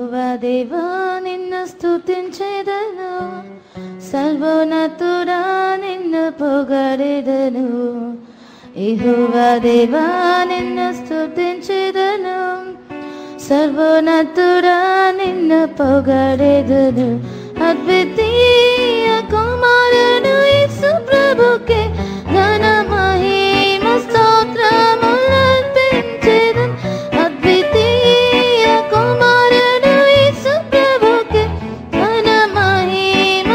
యెహోవా దేవా నిన్ను స్తుతించెదను సర్వోన్నతుడా నిన్ను పొగడెదను యెహోవా దేవా నిన్ను స్తుతించెదను సర్వోన్నతుడా నిన్ను పొగడెదను అద్వితీయ కుమారుడు యేసు ప్రభుకే ఘన మహిమ స్తోత్రములర్పించెదను అద్వితీయ కుమారుడు యేసు ప్రభుకే ఘన మహిమ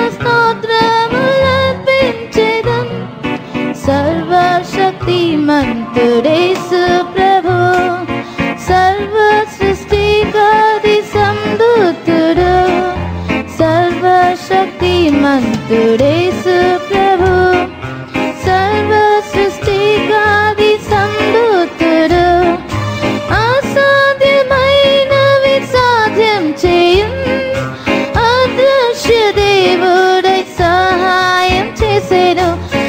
స్తోత్రములర్పించెదను సర్వశక్తిమంతుడేసు ప్రభు సర్వ సృష్టికాది సందూతుడు సర్వశక్తిమంతుడేసు ప్రభు సర్వ సృష్టికాది సందూతుడు అసాధ్యమైనవి సాధ్యం చేయం అదృశ్య దేవుడై సహాయం చేసేను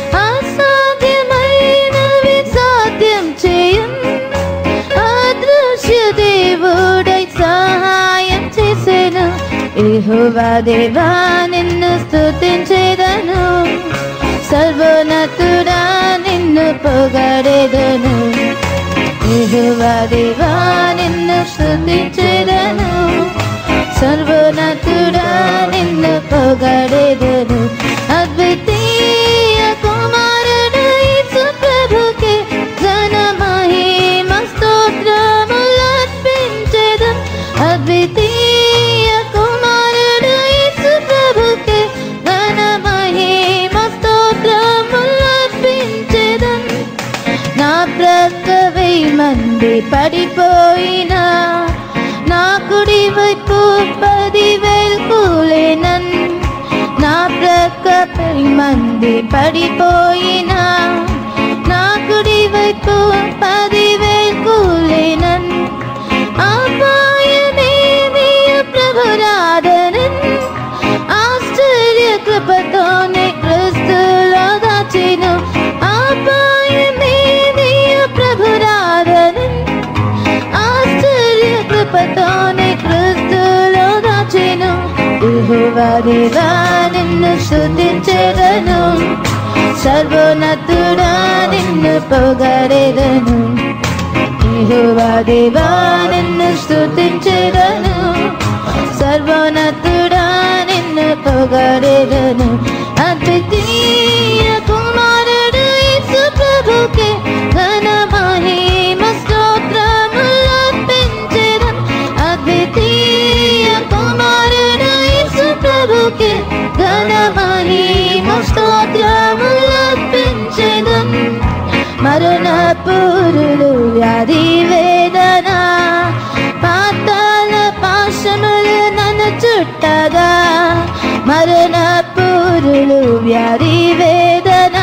అసాధ్యమైనవి సాధ్యం చేయం అదృశ్య దేవుడై సహాయం చేసేను యెహోవా దేవా నిన్ను స్తుతించేదను సర్వోన్నతుడా నిన్ను పొగడెదను యెహోవా దేవా నిన్ను స్తుతించెదను సర్వోన్నతుడా నిన్ను పొగడెదను అద్వితీయ కుమారుడు యేసు ప్రభుకే ఘన మహిమ స్తోత్రములర్పించెదం అద్వితీయ కుమారుడు యేసు ప్రభుకే ఘన మహిమ స్తోత్రములర్పించెదం నా ప్రక్క వెయ్యి మంది పడిపోయినా నా కుడి వైపు పదివేలు కూలేనన్ నా ప్రక్క వెయ్యి మంది పడిపోయినా నా కుడి వైపు పదివేలు కూలేనన్ అపాయమేమీ ప్రభురాధనన్ ఆశ్చర్య కృపతోనే క్రిస్తులో దాచెను అపాయమేమీ ప్రభురాధనన్ ఆశ్చర్య కృపతోనే క్రిస్తులో దాచెను యెహోవా దేవా నిన్ను స్తుతించెదను సర్వోన్నతుడా నిన్ను పొగడెదను యెహోవా దేవా నిన్ను స్తుతించెదను సర్వోన్నతుడా నిన్ను పొగడెదను అద్వితీయ కుమారుడు యేసు ప్రభుకే ఘన మహిమ స్తోత్రములర్పించెదను అద్వితీయ కుమారుడు యేసు ప్రభుకే ఘన మహిమ స్తోత్రములర్పించెదను మరణ పూరులు వ్యాధి వేదన పాతాల పాశములు నన్ను చుట్టగా మరణ పూరులు వ్యాధి వేదన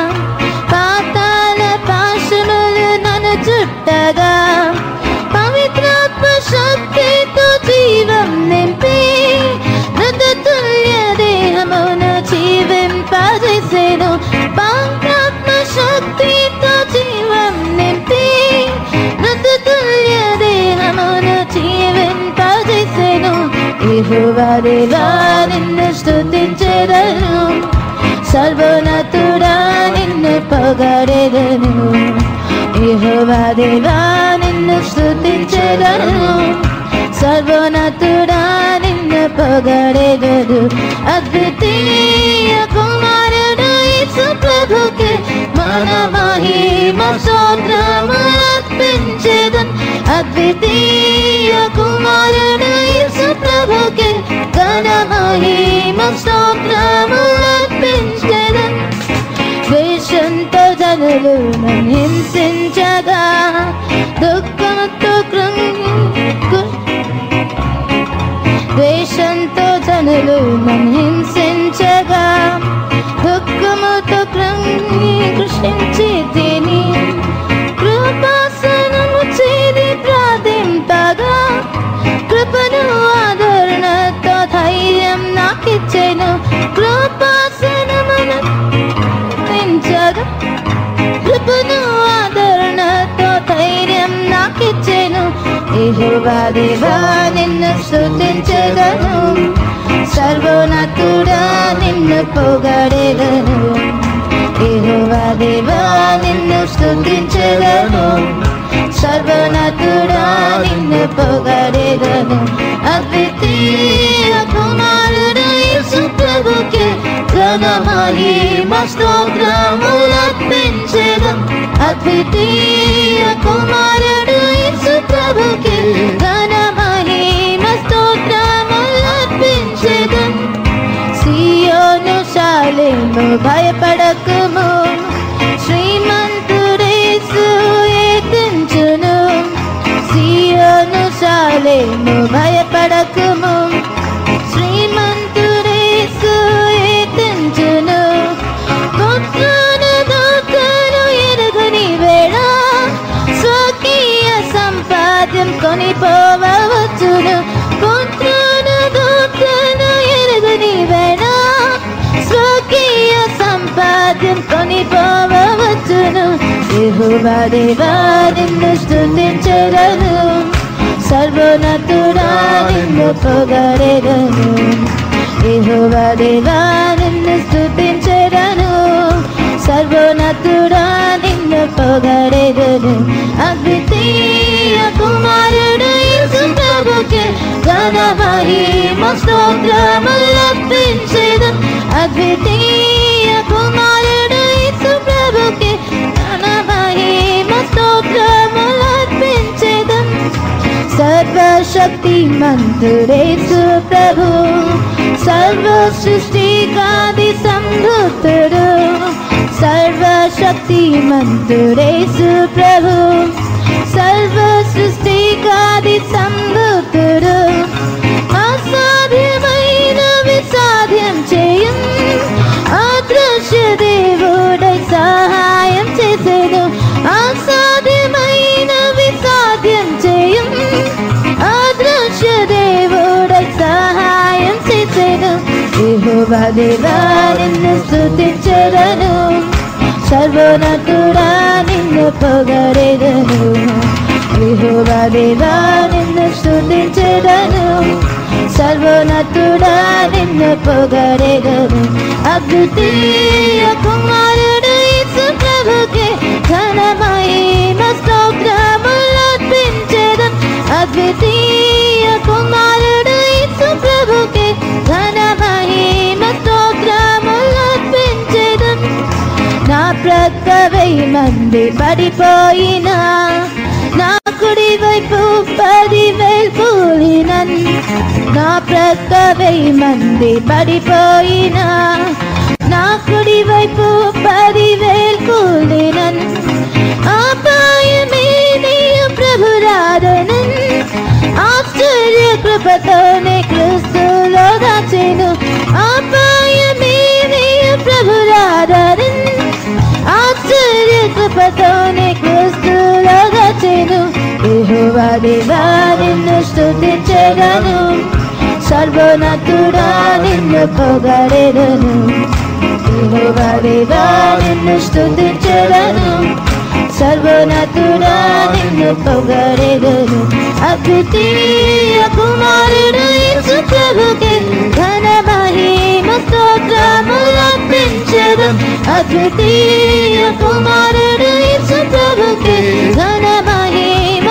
పాతాల పాశములు నన్ను చుట్టగా పవిత్రాత్మ శక్తితో జీవం నింపి మృతతుల్య దేహమును జీవింపజేసేను పవిత్రాత్మ శక్తితో జీవం నింపి మృతతుల్య దేహమును జీవింపజేసేను యెహోవా దేవా నిన్ను స్తుతించెదను సర్వోన్నతుడా నిన్ను పొగడెదను యెహోవా దేవా నిన్ను స్తుతించెదను సర్వోన్నతుడా నిన్ను పొగడెదను అద్వితీయ కుమారుడు యేసు ప్రభుకే మన మహిమ స్తోత్రములర్పించెదన్ అద్వితీయ కుమారుడు యేసు ప్రభుకే ఘన మహిమ స్తోత్రములర్పించెదన్ ద్వేషంతో జనులు నన్ను హింసించగా దుఃఖంతో కృంగి ద్వేషంతో జనులు నన్ను హింసించగా దుఃఖముతో కృంగి కృషించి తిని కృపాసనము చేరి ప్రార్థింపగా కృపను ఆదరణతో ధైర్యం నాకిచ్చెను కృపాసనమును పెంచగా కృపను ఆదరణతో ధైర్యం నాకిచ్చెను యెహోవా దేవా నిన్ను నిన్ను స్తుతించెదను సర్వోన్నతుడా నిన్ను పొగడెదను యెహోవా దేవా నిన్ను స్తుతించెదను సర్వోన్నతుడా నిన్ను పొగడెదను అద్వితీయ కుమారుడు యేసు ప్రభుకే ఘన మహిమ స్తోత్రములర్పించెదం అద్వితీయ కుమారుడు యేసు ప్రభుకే ఘన మహిమ స్తోత్రములర్పించెదం సియోను శాలేము భయపడకము శ్రీమంతుడేసు ఎత్తించును సియోను శాలేము భయపడకము శ్రీమంతుడేసు ఎత్తించును పుత్రుడు దూతను ఎరుగుని వేళ స్వకీయ సంపాద్యం కొనిపోవచ్చును పుత్రుడు దూతను ఎరుగుని వేళ స్వకీయ సంపాద్యం కొనిపోవచ్చును యెహోవా దేవా నిన్ను స్తుతించెదను సర్వోన్నతుడా నిన్ను పొగడెదను యెహోవా దేవా నిన్ను స్తుతించెదను సర్వోన్నతుడా నిన్ను పొగడెదను అద్వితీయ కుమారుడు యేసు ప్రభుకే ఘన మహిమ స్తోత్రములర్పించెదం అద్వితీయ కుమారుడు యేసు ప్రభుకే ఘన మహిమ స్తోత్రములర్పించెదం సర్వశక్తి మంతుడేసు ప్రభు సర్వ సృష్టికాది సంభూతుడు సర్వశక్తి మంతుడేసు ప్రభు సర్వ సృష్టికాది సంభూతుడు అసాధ్యమైనవి సాధ్యం చేయం అదృశ్య దేవుడై సహాయం చేసేను అసాధ్యమైనవి సాధ్యం చేయం అదృశ్య దేవుడై సహాయం చేసేను యెహోవా దేవా నిన్ను స్తుతించెదను సర్వోన్నతుడా నిన్ను పొగడెదను యెహోవా దేవా నిన్ను స్తుతించెదను సర్వోన్నతుడా నిన్ను పొగడెదను అద్వితీయ కుమారుడు యేసు ప్రభుకే ఘన మహిమ స్తోత్రములర్పించెదం అద్వితీయ కుమారుడు యేసు ప్రభుకే ఘన మహిమ స్తోత్రములర్పించెదం నా ప్రక్క వెయ్యి మంది పడిపోయినా నా కుడి వైపు పదివేలు కూలినన్ నా ప్రక్క వెయ్యి మంది పడిపోయినా నా కుడి వైపు పదివేలు కూలినన్ ఆపాయమే నీయు ప్రభురాధనన్ ఆశ్చర్య కృపతోనే క్రిస్తులో దాచెను ఆపాయమే నీయు ప్రభురాధనన్ ఆశ్చర్య కృపతోనే క్రిస్తులో దాచెను యెహోవా దేవా నిన్ను స్తుతించెదను సర్వోన్నతుడా నిన్ను పొగడెదను యెహోవా దేవా నిన్ను స్తుతించెదను సర్వోన్నతుడా నిన్ను పొగడెదను అద్వితీయ కుమారుడు యేసు ప్రభుకే ఘన మహిమ స్తోత్రములర్పించెదం అద్వితీయ కుమారుడు యేసు ప్రభుకే ఘన మహిమ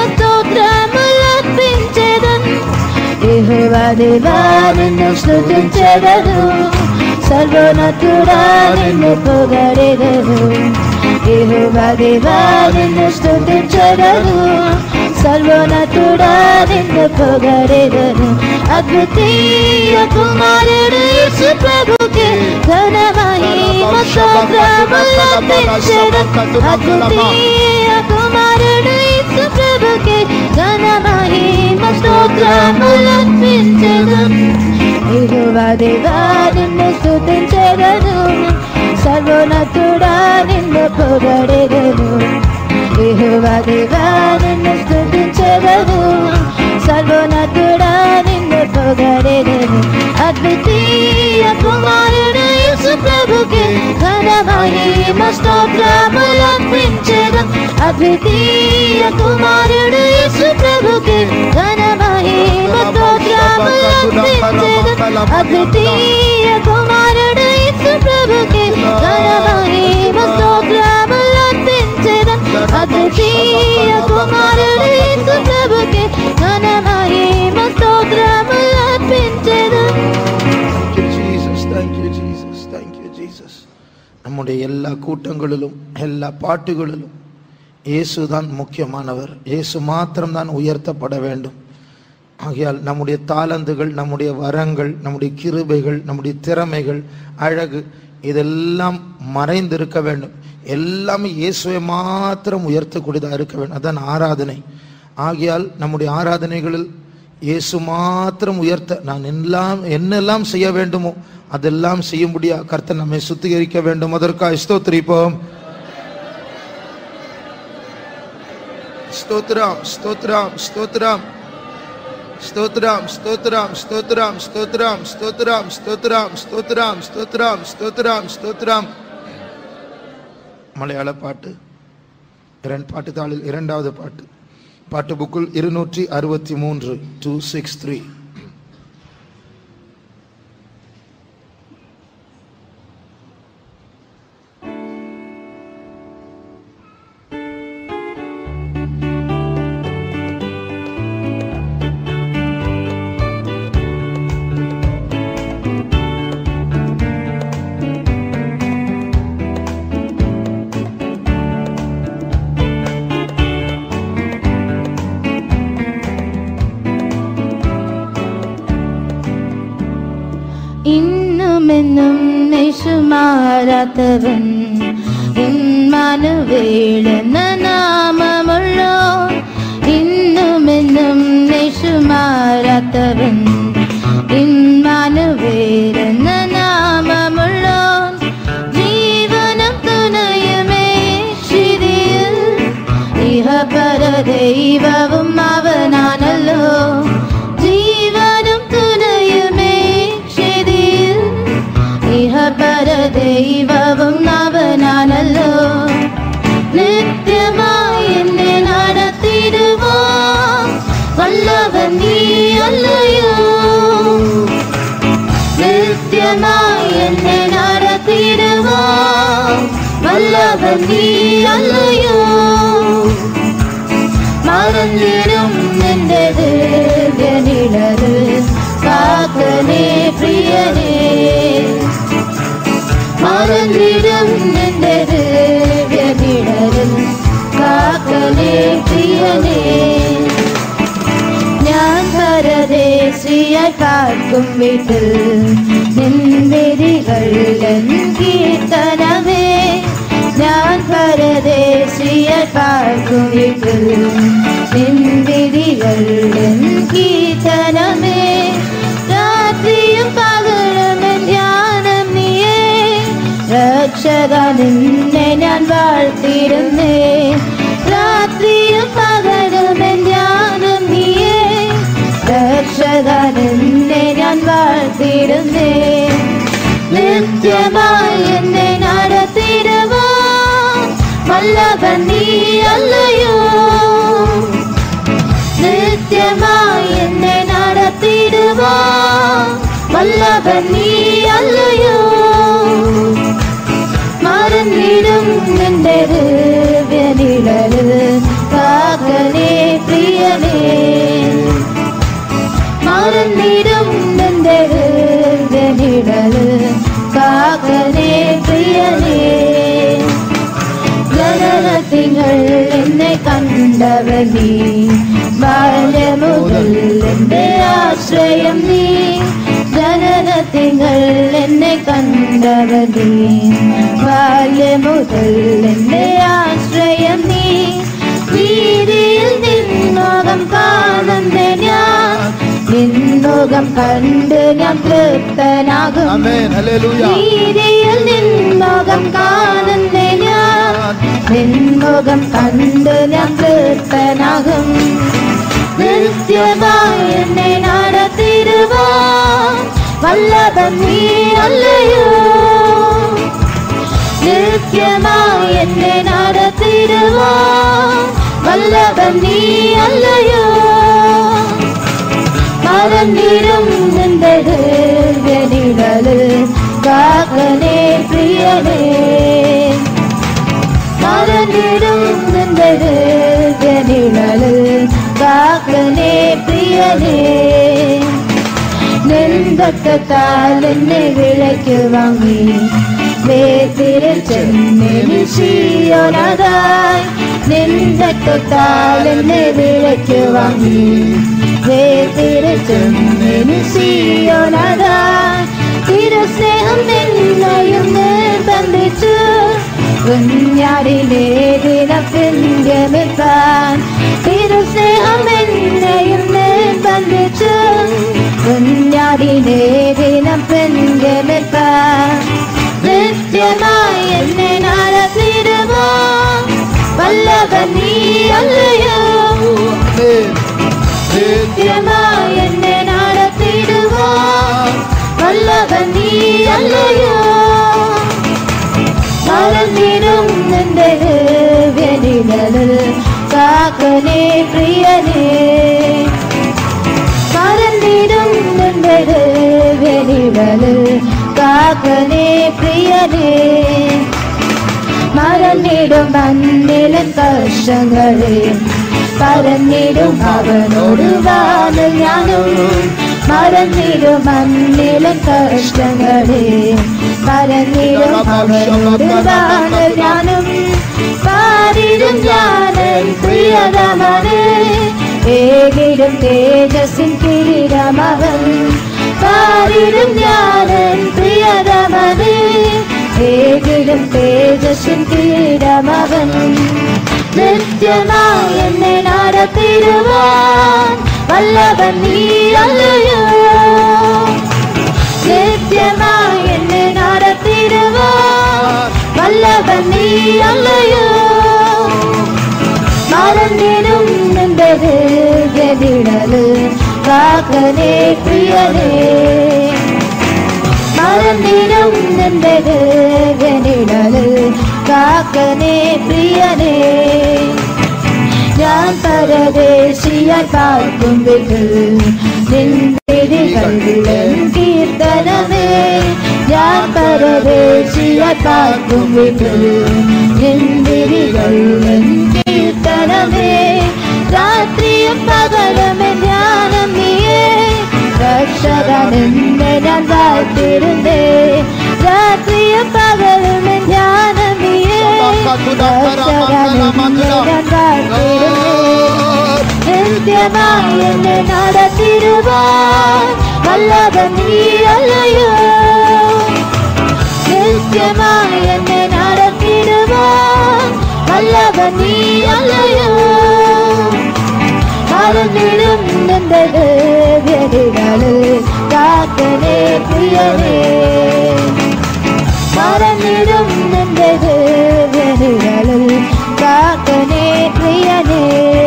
స్తోత్రములర్పించెదం యెహోవా దేవా నిన్ను స్తుతించెదను సర్వోన్నతుడా నిన్ను పొగడెదను యెహోవా దేవా నిన్ను స్తుతించెదను సర్వోన్నతుడా నిన్ను పొగడెదను అద్వితీయ కుమారుడు యేసు ప్రభుకే ఘన మహిమ స్తోత్రములర్పించెదం అద్వితీయ కుమారుడు యేసు ప్రభుకే ఘన మహిమ స్తోత్రములర్పించెదం యెహోవా దేవా నిన్ను స్తుతించెదను సర్వోన్నతుడా నిన్ను పొగడెదను యెహోవా దేవా నిన్ను స్తుతించెదను సర్వోన్నతుడా నిన్ను పొగడెదను అద్వితీయ కుమారుడు యేసు ప్రభుకే ఘన మహిమ స్తోత్రములర్పించెదం అద్వితీయ కుమారుడు యేసు ప్రభుకే ఘన మహిమ అద్వితీయ కుమారుడు యేసు ప్రభుకే ఘనమహిమ స్తోత్రములు అర్పించెదన్ అద్వితీయ కుమారుడు యేసు ప్రభుకే ఘనమహిమ స్తోత్రములు అర్పించెదన్ Thank you, Jesus. Thank you, Jesus. Thank you, Jesus. நம்முடைய எல்லா கூட்டங்களிலும் எல்லா பாட்டுகளிலும் இயேசுதான் முக்கியமானவர் இயேசு மாத்திரம்தான் உயர்த்தப்பட வேண்டும் ஆகையால் நம்முடைய தாளந்துகள் நம்முடைய வரங்கள் நம்முடைய கிருபைகள் நம்முடைய திறமைகள் அழகு இதெல்லாம் மறைந்திருக்க வேண்டும் எல்லாமே இயேசுவை மாத்திரம் உயர்த்தக்கூடியதாக இருக்க வேண்டும் அதான் ஆராதனை ஆகையால் நம்முடைய ஆராதனைகளில் இயேசு மாத்திரம் உயர்த்த நான் எல்லாம் என்னெல்லாம் செய்ய வேண்டுமோ அதெல்லாம் செய்யும்படியா கர்த்தர் நம்மை சுத்திகரிக்க வேண்டும் அதற்காக ஸ்தோத்திரிப்போம் ஸ்தோத்ரம் ஸ்தோத்ரம் ஸ்தோத்ரம் ஸ்தோத்ரம் ஸ்தோத்ரம் ஸ்தோத்ரம் ஸ்தோத்ரம் ஸ்தோத்ரம் ஸ்தோத்ரம் ஸ்தோத்ரம் ஸ்தோத்ரம் ஸ்தோத்ரம் ஸ்தோத்ரம் மலையாள பாட்டு இரண்டு பாட்டு தாளில் இரண்டாவது பாட்டு பாட்டு புக்குள் இருநூற்றி அறுபத்தி மூன்று டூ சிக்ஸ் த்ரீ ഇന്നുമെന്നും യേശുമാരാത്തവൻ ഇമ്മാനുവേലെന്ന നാമമുള്ളോ ഇന്നുമെന്നും യേശുമാരാത്തവൻ ഇമ്മാനുവേലെന്ന നാമമുള്ളോ ജീവനം തുണയുമേ ശിരിയിൽ ഇഹപര ദൈവവും അവനാണല്ലോ ജീവനും തുണയുമേ ശരിയിൽ ഇഹപര ദൈവവും അവനാണല്ലോ നിത്യമായി എന്നെ നടത്തിടുവോ വല്ലവൻ നീ അല്ലയോ നിത്യമായി എന്നെ നടത്തിടുവോ വല്ലവൻ നീ അല്ലയോ മറന്നിടും നിന്റെ ദിവ്യനിഴല് കാക്കനേ പ്രിയനേ മറന്നിടും നിന്റെ ദിവ്യനിഴല് കാക്കനേ പ്രിയനേ ഞാൻ പരദേശിയായി പാർക്കും വീട്ടിൽ നിൻവിരികൾ കീർത്തനമേ ഞാൻ പരദേശിയായി പാർക്കും വീട്ടിൽ നിൻവിരികൾ കീർത്തനമേ രാത്രിയും പകലും എൻ ധ്യാനം നീയേ രക്ഷക നിന്നെ ഞാൻ വാഴ്ത്തിരുന്നേ രാത്രിയും പകലും എൻ ധ്യാനം നീയേ രക്ഷക നിന്നെ ഞാൻ വാഴ്ത്തിരുന്നേ നിത്യമായി എന്നെ നടത്തിടുവാൻ വല്ലഭൻ നീ അല്ലയോ നിത്യമായി എന്നെ നടത്തിടുവാൻ വല്ലഭൻ നീ അല്ലയോ മറന്നിടും നിന്റെ ദിവ്യനിഴല് കാക്കനേ പ്രിയനേ മറന്നിടും നിന്റെ ദിവ്യനിഴല് കാക്കനേ പ്രിയനേ ജനനത്തിങ്ങൾ എന്നെ കണ്ടവൻ നീ ബാല്യമുതൽ എന്റെ ആശ്രയം നീ ജനനത്തിങ്ങൾ എന്നെ കണ്ടവൻ നീ ബാല്യമുതൽ എന്റെ ആശ്രയം നീ വീതിയിൽ നിന്നോകം കാണുന്ന ഞാൻ നിന്നോകം കണ്ട് ഞാൻ തൃപ്തനാകും ആമേൻ ഹല്ലേലൂയ നീതിയിൽ നിന്നോകം കാണുന്ന ഞാൻ നിൻമുഖം കണ്ട് ഞാൻ തൃപ്തനാകും നിത്യമായി എന്നെ നടത്തിരുവാൻ വല്ലഭൻ നീ അല്ലയോ നിത്യമായി എന്നെ നടത്തിരുവാൻ വല്ലഭൻ നീ അല്ലയോ மறந்திடும் நின்றது வெளிடலு காக்கனே பிரியனே மறந்திடும் நின்றது வெளிடலு காக்கனே பிரியனே நின்றத்தால் என்னை விலைக்கு வாங்கி வேத்திரில் சென்னெனி சீயோனதாய் நின்றத்தால் என்னை விலைக்கு வாங்கி வேத்திரில் சென்னெனி சீயோனதாய் തിരുസ്നേഹം നിന്നയും നിർബന്ധിച്ചു കുഞ്ഞാടിലെ ദിനം പിന്തുണപ്പാൻ തിരുസ്നേഹം എന്നെയും നിർബന്ധിച്ചു കുഞ്ഞാടിലെ ദിനം പിന്തുണപ്പാൻ നിത്യമായി എന്നെ നടത്തിടുവാൻ വല്ലവൻ നീ അല്ലയോ നിത്യമായി എന്നെ നടത്തിടുവാൻ വല്ലവൻ നീ അല്ലയോ മറന്നിടും നിന്റെ വ്യനികളിൽ കാക്കനെ പ്രിയനേ മറന്നിടും നിന്റെ വ്യനികളിൽ കാക്കനെ പ്രിയനേ മറന്നിടും മണ്ണിലെ കർഷങ്ങളെ പറന്നിടും അവനോട് വാന് ഞാനും മറന്നിടും മണ്ണിലെ കഷ്ടങ്ങളെ പറന്നിടും അവനോട് വാന് ഞാനും പാടിടും ഞാനൻ പ്രിയതമനെ ഏകിടും തേജസ്സിൻ കിരീടമവൻ പാടിടും ഞാനൻ പ്രിയതമനെ ഏകിടും തേജസ്സിൻ കിരീടമവൻ നിത്യമായി എന്നെ നടത്തിടുവാൻ വല്ലവൻ നീ അല്ലയോ നിത്യമായി എന്നെ നടത്തിടുവാൻ വല്ലവൻ നീ അല്ലയോ മറന്നിടും നിന്റെ ഗതിടല് കാക്കനെ പ്രിയനേ മറന്നിടും നിന്റെ ഗതിടല് കാക്കനെ പ്രിയനേ ഞാൻ പരദേശിയായി പാർക്കും വീട്ടിൽ നിൻവിധികളിലും കീർത്തനമേ ഞാൻ പരദേശിയായി പാർക്കും വീട്ടിൽ നിൻവിധികളിലും കീർത്തനമേ രാത്രിയും പകലും ധ്യാനം നീയേ രക്ഷകനെന്നെ ഞാൻ വാഴ്ത്തിരുന്നേ രാത്രിയും പകലും ധ്യാനം നീയേ രക്ഷകനെന്നെ ഞാൻ വാഴ്ത്തിരുന്നേ നിത്യമായി എന്നെ നടത്തിരുവാൻ വല്ലഭൻ നീ അല്ലയോ നിത്യമായി എന്നെ നടത്തിരുവാൻ വല്ലഭൻ നീ അല്ലയോ മറന്നിടും നിന്റെ വ്യതികള് കാക്കനെ പ്രിയനേ മറന്നിടും നിന്റെ വ്യതികള് കാക്കനെ പ്രിയനേ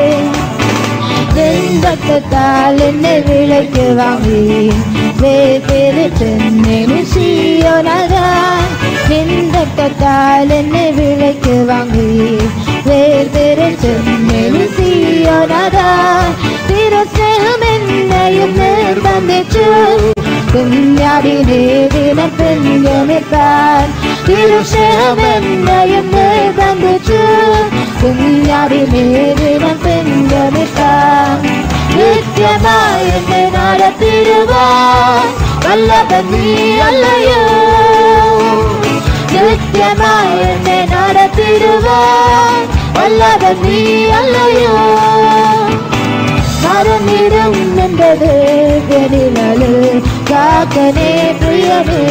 രക്തത്താൽ എന്നെ വിളയ്ക്ക് വാങ്ങി വേർതിരിച്ചെന്നെ ശീയോനകാൻ രക്തത്താൽ എന്നെ വിളയ്ക്ക് വാങ്ങി വേർതിരിച്ചെന്നെ ശീയോനകാൻ തിരസ്നേഹം എന്നെയും നിർബന്ധിച്ചു കുഞ്ഞാടിനെ ദിനം പിന്തുണപ്പാൻ തിരുസ്നേഹം എന്നെയും നിർബന്ധിച്ചു കുഞ്ഞാടിനെ ദിനം പിന്തുണപ്പാൻ നിത്യമായി എന്നെ നടത്തിരുവാൻ വല്ലഭൻ നീ അല്ലയോ നിത്യമായി എന്നെ നടത്തിരുവാൻ വല്ലഭൻ നീ അല്ലയോ മറന്നിടും നിന്റെ ഗതികള് കാക്കനെ പ്രിയനേ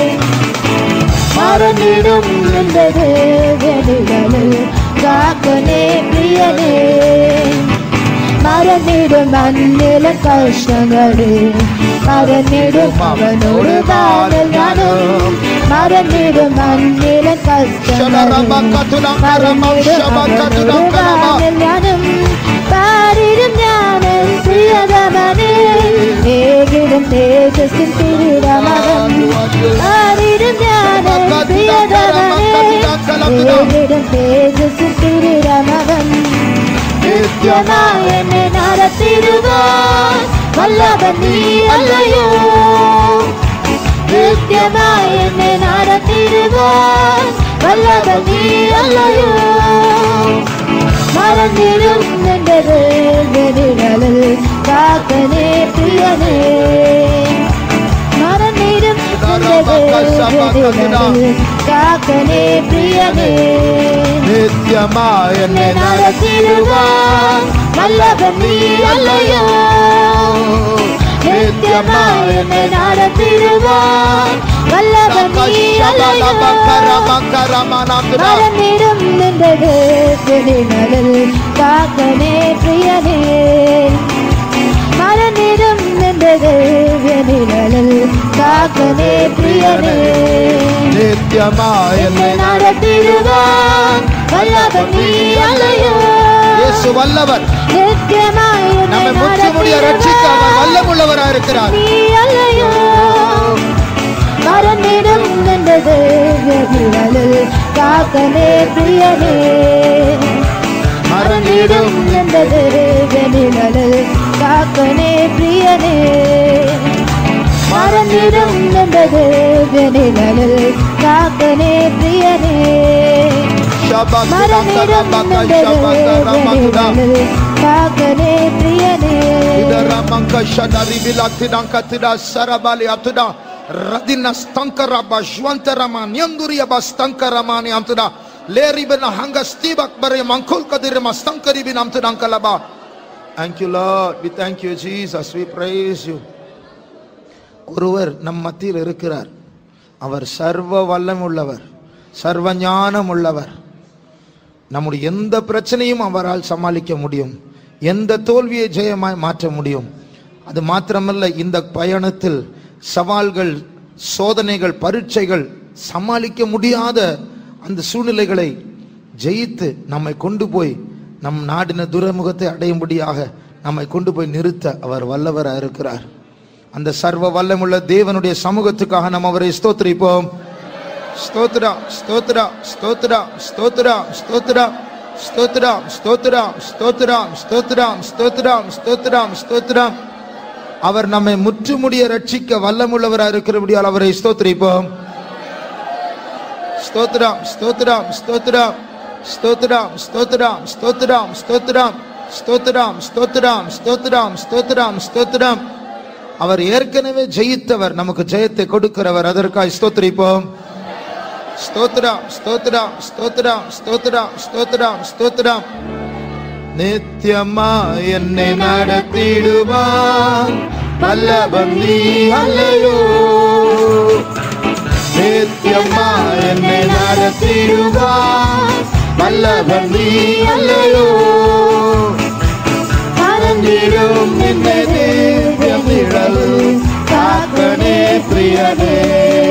മറന്നിടും നിന്റെ ഗതികള് കാക്കനെ പ്രിയനേ മറന്നിടും മണ്ണിലെ കഷ്ടങ്ങള് മറന്നിടും അവനോട് വാനൽ ഞാനും മറന്നിടും മണ്ണിലെ കഷ്ടങ്ങള് മറന്നിടും അവനോട് വാനൽ ഞാനും പാടിടും ഞാനും പ്രിയതമനെ ഏകിടും തേജസ്സിൻ കിരീടമകൻ പാടിടും ഞാനും പ്രിയതമനെ ഏകിടും തേജസ്സിൻ കിരീടമകൻ നിത്യമായി എന്നെ നടത്തിടുവാൻ வல்லவன் நீ அல்லையோ நித்தியமாய் என்னை நடத்திடுவார் வல்லவன் நீ அல்லையோ மறந்திடும் என்றது வெறிகளில் காக்கனே பிரியனே மறந்திடும் என்றது வெறிகளில் காக்கனே பிரியனே நித்தியமாய் என்னை என்னை நடத்திடுவார் வல்லவன் நீ அல்லையோ நித்தியமாய் என்னை நடத்திடுவார் வல்லவன் நீ அல்லையோ மறந்திடும் நின்றது பிடிநலில் காக்கனே பிரியனே மறந்திடும் நின்றது வெனிழலில் காக்கனே பிரியனே நித்தியமாய் என்னை என்னை நடத்திடுவான் வல்லவன் நீ அல்லையோ இயேசு வல்லவர் நித்தியமாய் என்னை நம்மை முற்றுமுடிய ரட்சிக்க அவர் வல்லமுள்ளவராக இருக்கிறார் நீ அல்லையோ மறந்திடும் நின்றது வெனிழலில் காக்கனே பிரியனே மறந்திடும் நின்றது வெனிழலில் காக்கனே பிரியனே மறந்திடும் நின்றது வெனிழலில் காக்கனே பிரியனே மறந்திடும் நின்றது வெனிழலில் காக்கனே பிரியனே Ramanka Shadari Vilatidam Katida Sarabali Atuda Radina Stankara Bajwantara Nyamduria Bastankara Mani Amtuda Leri Bena Hanga Stibak Bari Mankul Kadirima Stankari Bin Amtudan Kalaba Thank you Lord we thank you Jesus we praise you ஒருவர் நம் மத்தியில் இருக்கிறார் அவர் சர்வ வல்லம் உள்ளவர் சர்வ ஞானம் உள்ளவர் நம்முடைய எந்த பிரச்சனையும் அவரால் சமாளிக்க முடியும் எந்த தோல்வியை ஜெயமாய் மாற்ற முடியும் அது மாத்திரமல்ல இந்த பயணத்தில் சவால்கள் சோதனைகள் பரீட்சைகள் சமாளிக்க முடியாத அந்த சூழ்நிலைகளை ஜெயித்து நம்மை கொண்டு போய் நம் நாடின துறைமுகத்தை அடையும்படியாக நம்மை கொண்டு போய் நிறுத்த அவர் வல்லவராக இருக்கிறார் அந்த சர்வ வல்லமுள்ள தேவனுடைய சமூகத்துக்காக நாம் அவரை ஸ்தோத்திரிப்போம் ಸ್ತೋತ್ರ ಸ್ತೋತ್ರ ಸ್ತೋತ್ರ ಸ್ತೋತ್ರ ಸ್ತೋತ್ರ ಸ್ತೋತ್ರ ಸ್ತೋತ್ರ ಸ್ತೋತ್ರ ಸ್ತೋತ್ರ ಸ್ತೋತ್ರ ಸ್ತೋತ್ರ ಸ್ತೋತ್ರ அவர் நம்மை முற்றுமுடிய ரட்சிக்க வல்லமுள்ளவராக இருக்கிறபடியால் அவரை ஸ்தோத்திரிப்போம் ஸ்தோத்திரம் ஸ்தோத்திரம் ஸ்தோத்திரம் ஸ்தோத்திரம் ஸ்தோத்திரம் ஸ்தோத்திரம் ஸ்தோத்திரம் ஸ்தோத்திரம் ஸ்தோத்திரம் ஸ்தோத்திரம் ஸ்தோத்திரம் ஸ்தோத்திரம் அவர் ஏற்கனவே ஜெயித்தவர் நமக்கு ஜெயத்தை கொடுக்கிறவர் அதற்காக ஸ்தோத்திரிப்போம் ஸ்தோத்திரம் ஸ்தோத்திரம் ஸ்தோத்திரம் ஸ்தோத்திரம் ஸ்தோத்திரம் ஸ்தோத்திரம் நித்தியமா என்னை நடத்திடுவான் வல்லவன் நீ அல்லையோ நித்தியமா என்னை நடத்திடுவான் வல்லவன் நீ அல்லையோ மறந்திடும் என்னை தேவியம் நிழல் காக்கனே பிரியனே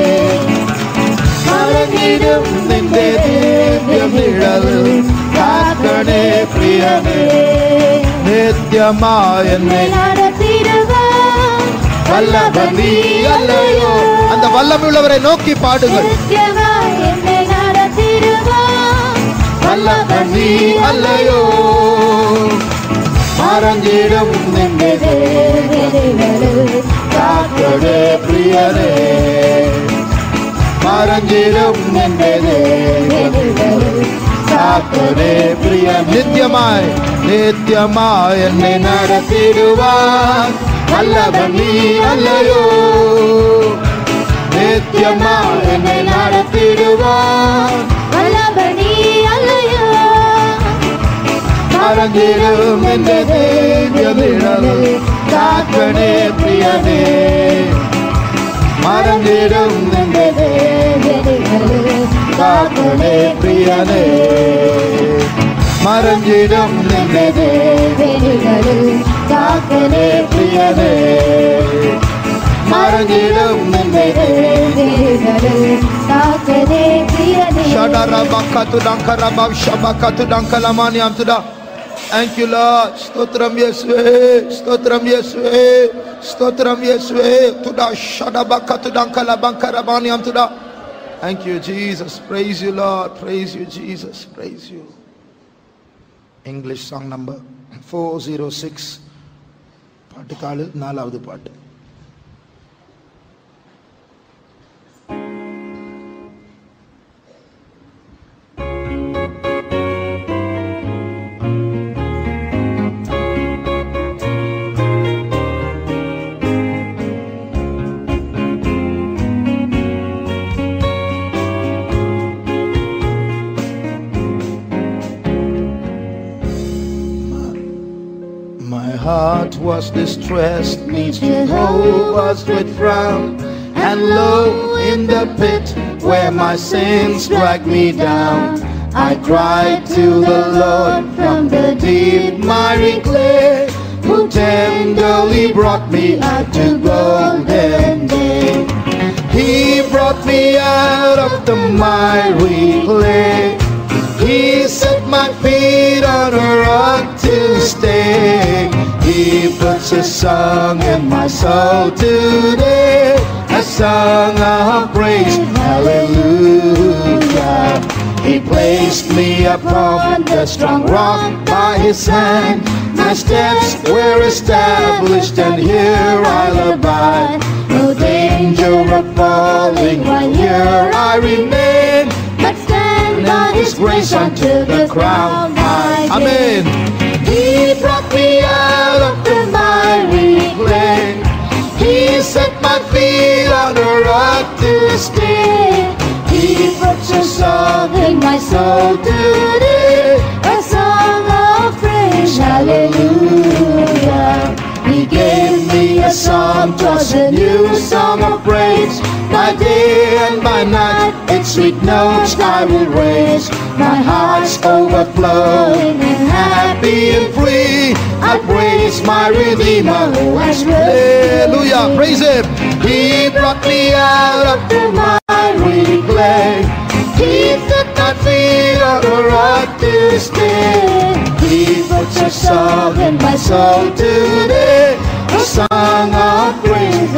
மறந்திடும் நின்றே தேவியம் நிழல் காக்கனே பிரியனே நித்தியமா என்னை நடத்திடுவான் வல்லவன் நீ அல்லையோ அந்த வல்லமுள்ளவரை நோக்கி பாடுங்கள் நித்தியமாய் என்னை நடத்திடுவான் வல்லவன் நீ அல்லையோ மறந்திடும் நின்றே தேவனிடலில் காக்கடே பிரியனே மறந்திடும் நின்றே தேவனிடலில் காக்கடே பிரிய நித்தியமாய் நித்தியமாய் என்னை நடத்திடுவான் வல்லவன் நீ அல்லையோ நித்தியமாய் என்னை நடத்திடுவான் வல்லபனி அல்லையோ மறந்திடும் இந்த தேவியமிடல் காக்கடே பிரியனே மறந்திடும் இந்த தேவனிடலில் காக்கடே பிரியனே மறந்திடும் இந்த தேவனிடலில் காக்கனே பிரியனே மறந்திடும் இந்த தேவனிடலில் காக்கனே பிரியனே Shadarabakatudankarabab shabakatudankalamaniam tuda. Thank you, Lord. Stotram Yeswe, Stotram Yeswe, Stotram Yeswe, Tuda Shadabakatudankalabankarabaniam tuda. Thank you, Jesus. Praise you, Lord. Praise you, Jesus. Praise you. English song number 406. பாட்டு காலில் நாலாவது பாட்டு My heart was distressed, needs Jehovah's with frown. And lo, in the pit where my sins dragged me down, I cried to the Lord from the deep miry clay, who tenderly brought me out to golden day. He brought me out of the miry clay. He set my feet on a rock to stay. He puts a song in my soul today, a song of praise, hallelujah. He placed me upon the strong rock by his hand. My steps were established, and here I'll abide. No danger of falling while here I remain. But stand by his grace until the crown I Amen. He brought me out of the miry clay. He set my feet on a rock to stay. He puts a song in my soul today, a song of praise, hallelujah. He gave me a song, twas a new song of praise. By day and by night, its sweet notes I will raise. My heart's overflowing and happy and free. I praise my Redeemer who has Hallelujah, praise Him. He brought me out of the miry clay. He set my feet on a rock to stay. He puts a song in my soul today, a song of praise,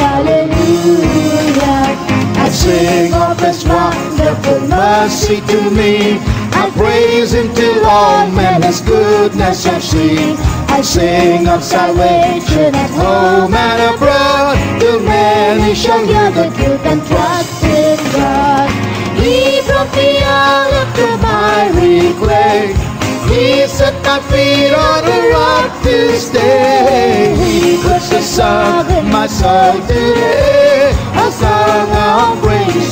hallelujah. I sing of His wonderful mercy to me. I praise Him till all men His goodness have seen. I sing of salvation at home and abroad, till many shall hear the truth and trust in God. He brought me out of the miry clay. He set my feet on a rock to stay. He puts a song in my soul today, a song of praise,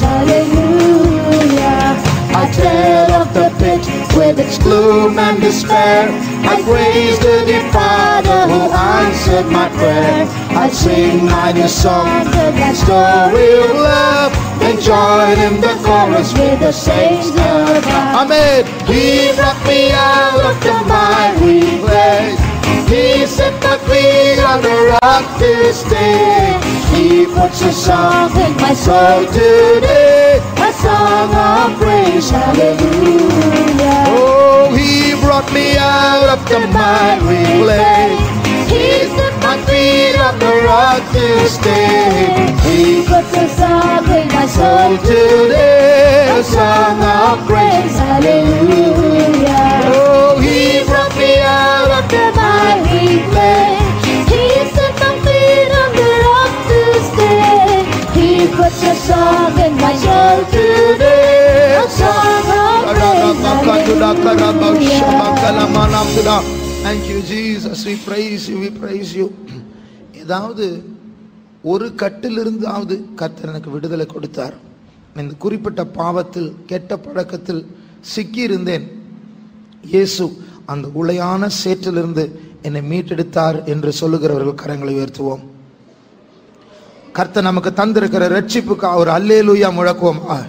hallelujah. I tell of the pit with its gloom and despair. I praise the dear Father who answered my prayer. I sing my new song, that story of love, and join in the chorus with the saints above. Amen. He brought me out of the miry clay. He set my feet on the rock to stay. He puts a song in my soul today, a song of praise, hallelujah. Oh, he brought me out of the miry clay. He set my feet on the rock to stay. He puts a song in my soul today, a song of praise, hallelujah. Oh, he brought me out of the miry clay. He set my feet on the rock to stay. He puts a song in my soul today, a song of praise, hallelujah. Thank you, Jesus. We praise you. We praise you. ஏதாவது ஒரு கட்டிலிருந்தாவது கர்த்தர் எனக்கு விடுதலை கொடுத்தார் இந்த குறிப்பிட்ட பாவத்தில் கெட்ட பழக்கத்தில் சிக்கி இருந்தேன் இயேசு அந்த உளையான சேற்றிலிருந்து என்னை மீட்டெடுத்தார் என்று சொல்லுகிறவர்கள் கரங்களை உயர்த்துவோம் கர்த்தர் நமக்கு தந்திருக்கிற ரட்சிப்புக்கு ஒரு அல்லேலூயா முழக்குவோம் ஆ.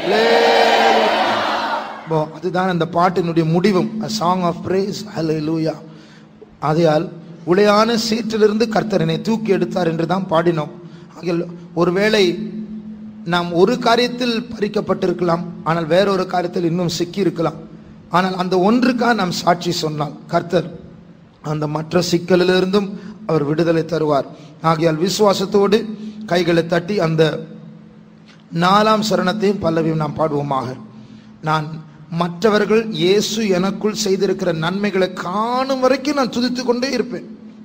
போ, அதுதான் அந்த பாட்டினுடைய முடிவும் சாங் ஆஃப் பிரேஸ் ஹalleluya ஆகையால் உளையான சீற்றிலிருந்து கர்த்தர் என்னை தூக்கி எடுத்தார் என்று தான் பாடினோம் ஆகையால் ஒருவேளை நாம் ஒரு காரியத்தில் பறிக்கப்பட்டிருக்கலாம் ஆனால் வேறொரு காரியத்தில் இன்னும் சிக்கி இருக்கலாம் ஆனால் அந்த ஒன்றுக்காக நாம் சாட்சி சொன்னால் கர்த்தர் அந்த மற்ற சிக்கலிலிருந்தும் அவர் விடுதலை தருவார் ஆகையால் விசுவாசத்தோடு கைகளை தட்டி அந்த நாலாம் சரணத்தையும் பல்லவியும் நாம் பாடுவோமாக நான் மற்றவர்கள் இயேசு எனக்குள் செய்திருக்கிற நன்மைகளை காணும் வரைக்கும் நான் துதித்து கொண்டே இருப்பேன்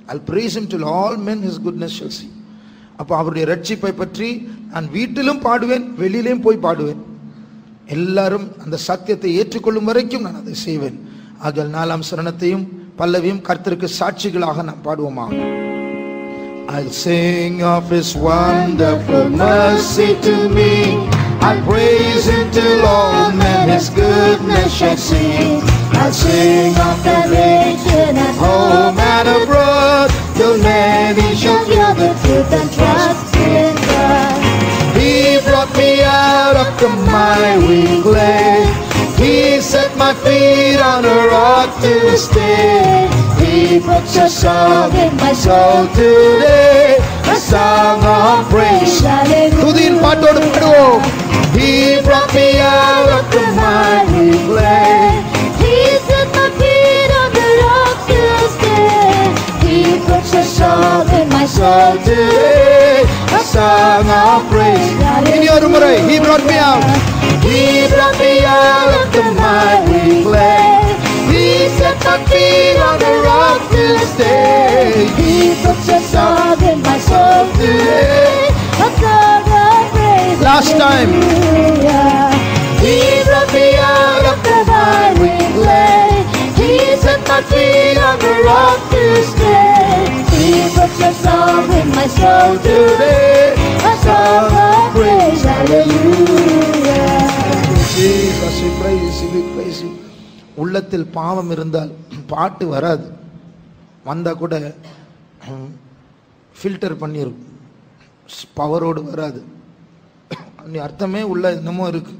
I'll praise him till all men his goodness shall see. அப்போ அவருடைய ரட்சிப்பை பற்றி நான் வீட்டிலும் பாடுவேன் வெளியிலும் போய் பாடுவேன் எல்லாரும் அந்த சத்தியத்தை ஏற்றுக்கொள்ளும் வரைக்கும் நான் அதை செய்வேன் ஆகிய நாலாம் சரணத்தையும் பல்லவியும் கர்த்தருக்கு சாட்சிகளாக நாம் பாடுவோமாக I'll sing of his wonderful mercy to me. I'll praise him till all men his goodness shall see. I'll sing of the Salvation at home and abroad till many shall Hear the truth and trust in God. He brought me out of the miry clay. He set my feet on a rock to stay. He puts a song in my soul today, a song of praise. துதியின் பாட்டோடு பாடுவோம் He brought me out of the miry clay. He set my feet on the rock to stay. He puts a song in my soul today, a song of praise. இனி ஒரு முறை He brought me out. He brought me out of the miry clay. He set my feet on the rock to stay. He puts a song in my soul today. A song of praise. Last time. Hallelujah. He brought me out of the miry clay. He set my feet on the rock to stay. He puts a song in my soul Today, A song of praise. Hallelujah. Jesus, we praise you, we praise you. உள்ளத்தில் பாவம் இருந்தால் பாட்டு வராது வந்தா கூட filter பண்ணிரும் பவரோடு வராது நீ அர்த்தமே உள்ள என்னமோ இருக்கு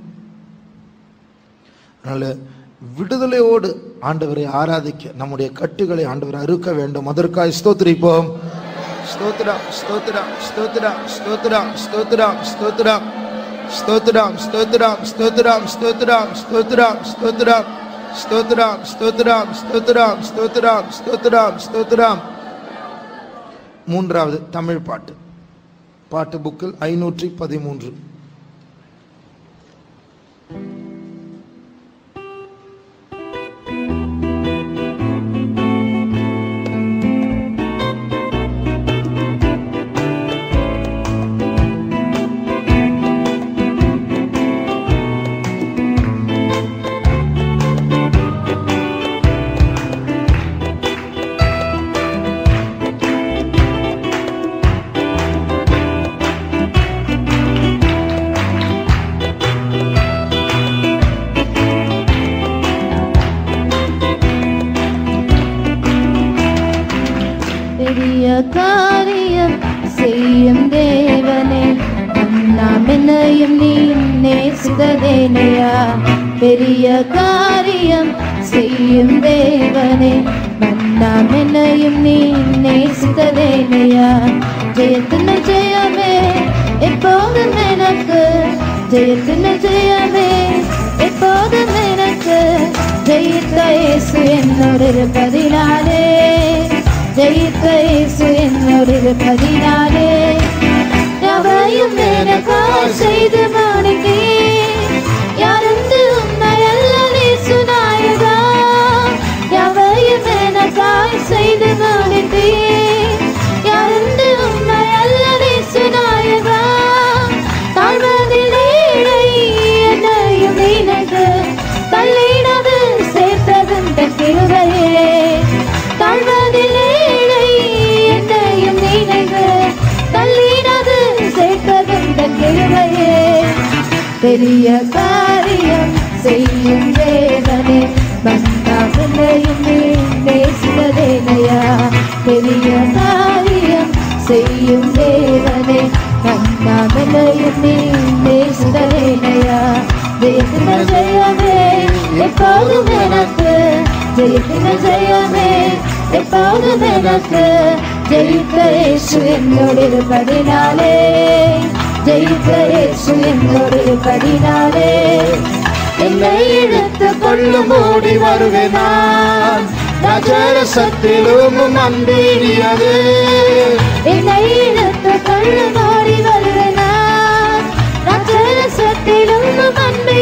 அதனால விடுதலையோடு ஆண்டவரை ஆராதிக்க நம்முடைய கட்டுகளை ஆண்டவரை அறுக்க வேண்டும் அதற்காக ஸ்தோத்திரிப்போம் ஸ்தோத்ரா ஸ்தோத்ரா ஸ்தோத்ரா ஸ்தோத்ரா ஸ்தோத்ரா ஸ்தோத்ரா ஸ்தோத்ராம் ஸ்தோத்ராம் ஸ்தோத்ராம் ஸ்தோத்ராம் ஸ்தோத்ராம் ஸ்தோத்ராம் ஸ்தோத்ராம் ஸ்தோத்ராம் ஸ்தோத்ராம் ஸ்தோத்ராம் ஸ்தோத்ராம் ஸ்தோத்ராம் மூன்றாவது தமிழ் பாட்டு பாட்டு புக்கில் ஐநூற்றி பதிமூன்று பெரிய காரியம் செய்யும் தேவனே நாம் என்னையும் நீ நேசித்ததேனையா பெரிய காரியம் செய்யும் தேவனே நாம் என்னையும் நீ நேசித்ததேனையா ஜெயத்தின ஜெயமே எப்போதும் எனக்கு ஜெயத்தின ஜெயமே எப்போதும் எனக்கு ஜெயித்த இயேசு என்னோடு இருப்பதினாலே ஜெயித்த இயேசு என்னோடு இருப்பதினாலே யாவையும் எனக்காய் செய்து மாணிக்கே யாருந்து உன்னை அல்ல நேசு நாயகா யாவையும் எனக்காய் செய்து மாணிக்கே யாருந்து உன்னை அல்ல நேசு நாயகா தாழ்வதில் ஏழை என்னையும் நினைத்து தள்ளினது சேர்த்ததும் கிருபையே தாழ்வதில் ஏழை என்னையும் நினைத்து தள்ளினது சேர்த்ததும் கிருபையே பெரிய காரியம் செய்யும் தேவனே வந்தாசனையும் நீ பேசுவதேனையா பெரிய காரியம் செய்யும் தேவனே வந்தாசனையும் நீ பேசுவதேனையா ஜெயத்தின ஜெயமே எப்போதும் எனக்கு ஜெயத்தின ஜெயமே எப்போதும் எனக்கு ஜெயித்த இயேசு என்னோடு இருப்பதினாலே ஜெயித்த இயேசு என்னோடு இருப்பதினாலே என்னை இழுத்து கொள்ளும் ஓடி வருவேன் நான் நஜரசத்திலும் அன்பீடியது என்னை இழுத்து கொள்ளும் ஓடி வருவேன் நான் நச்சரசத்திலும்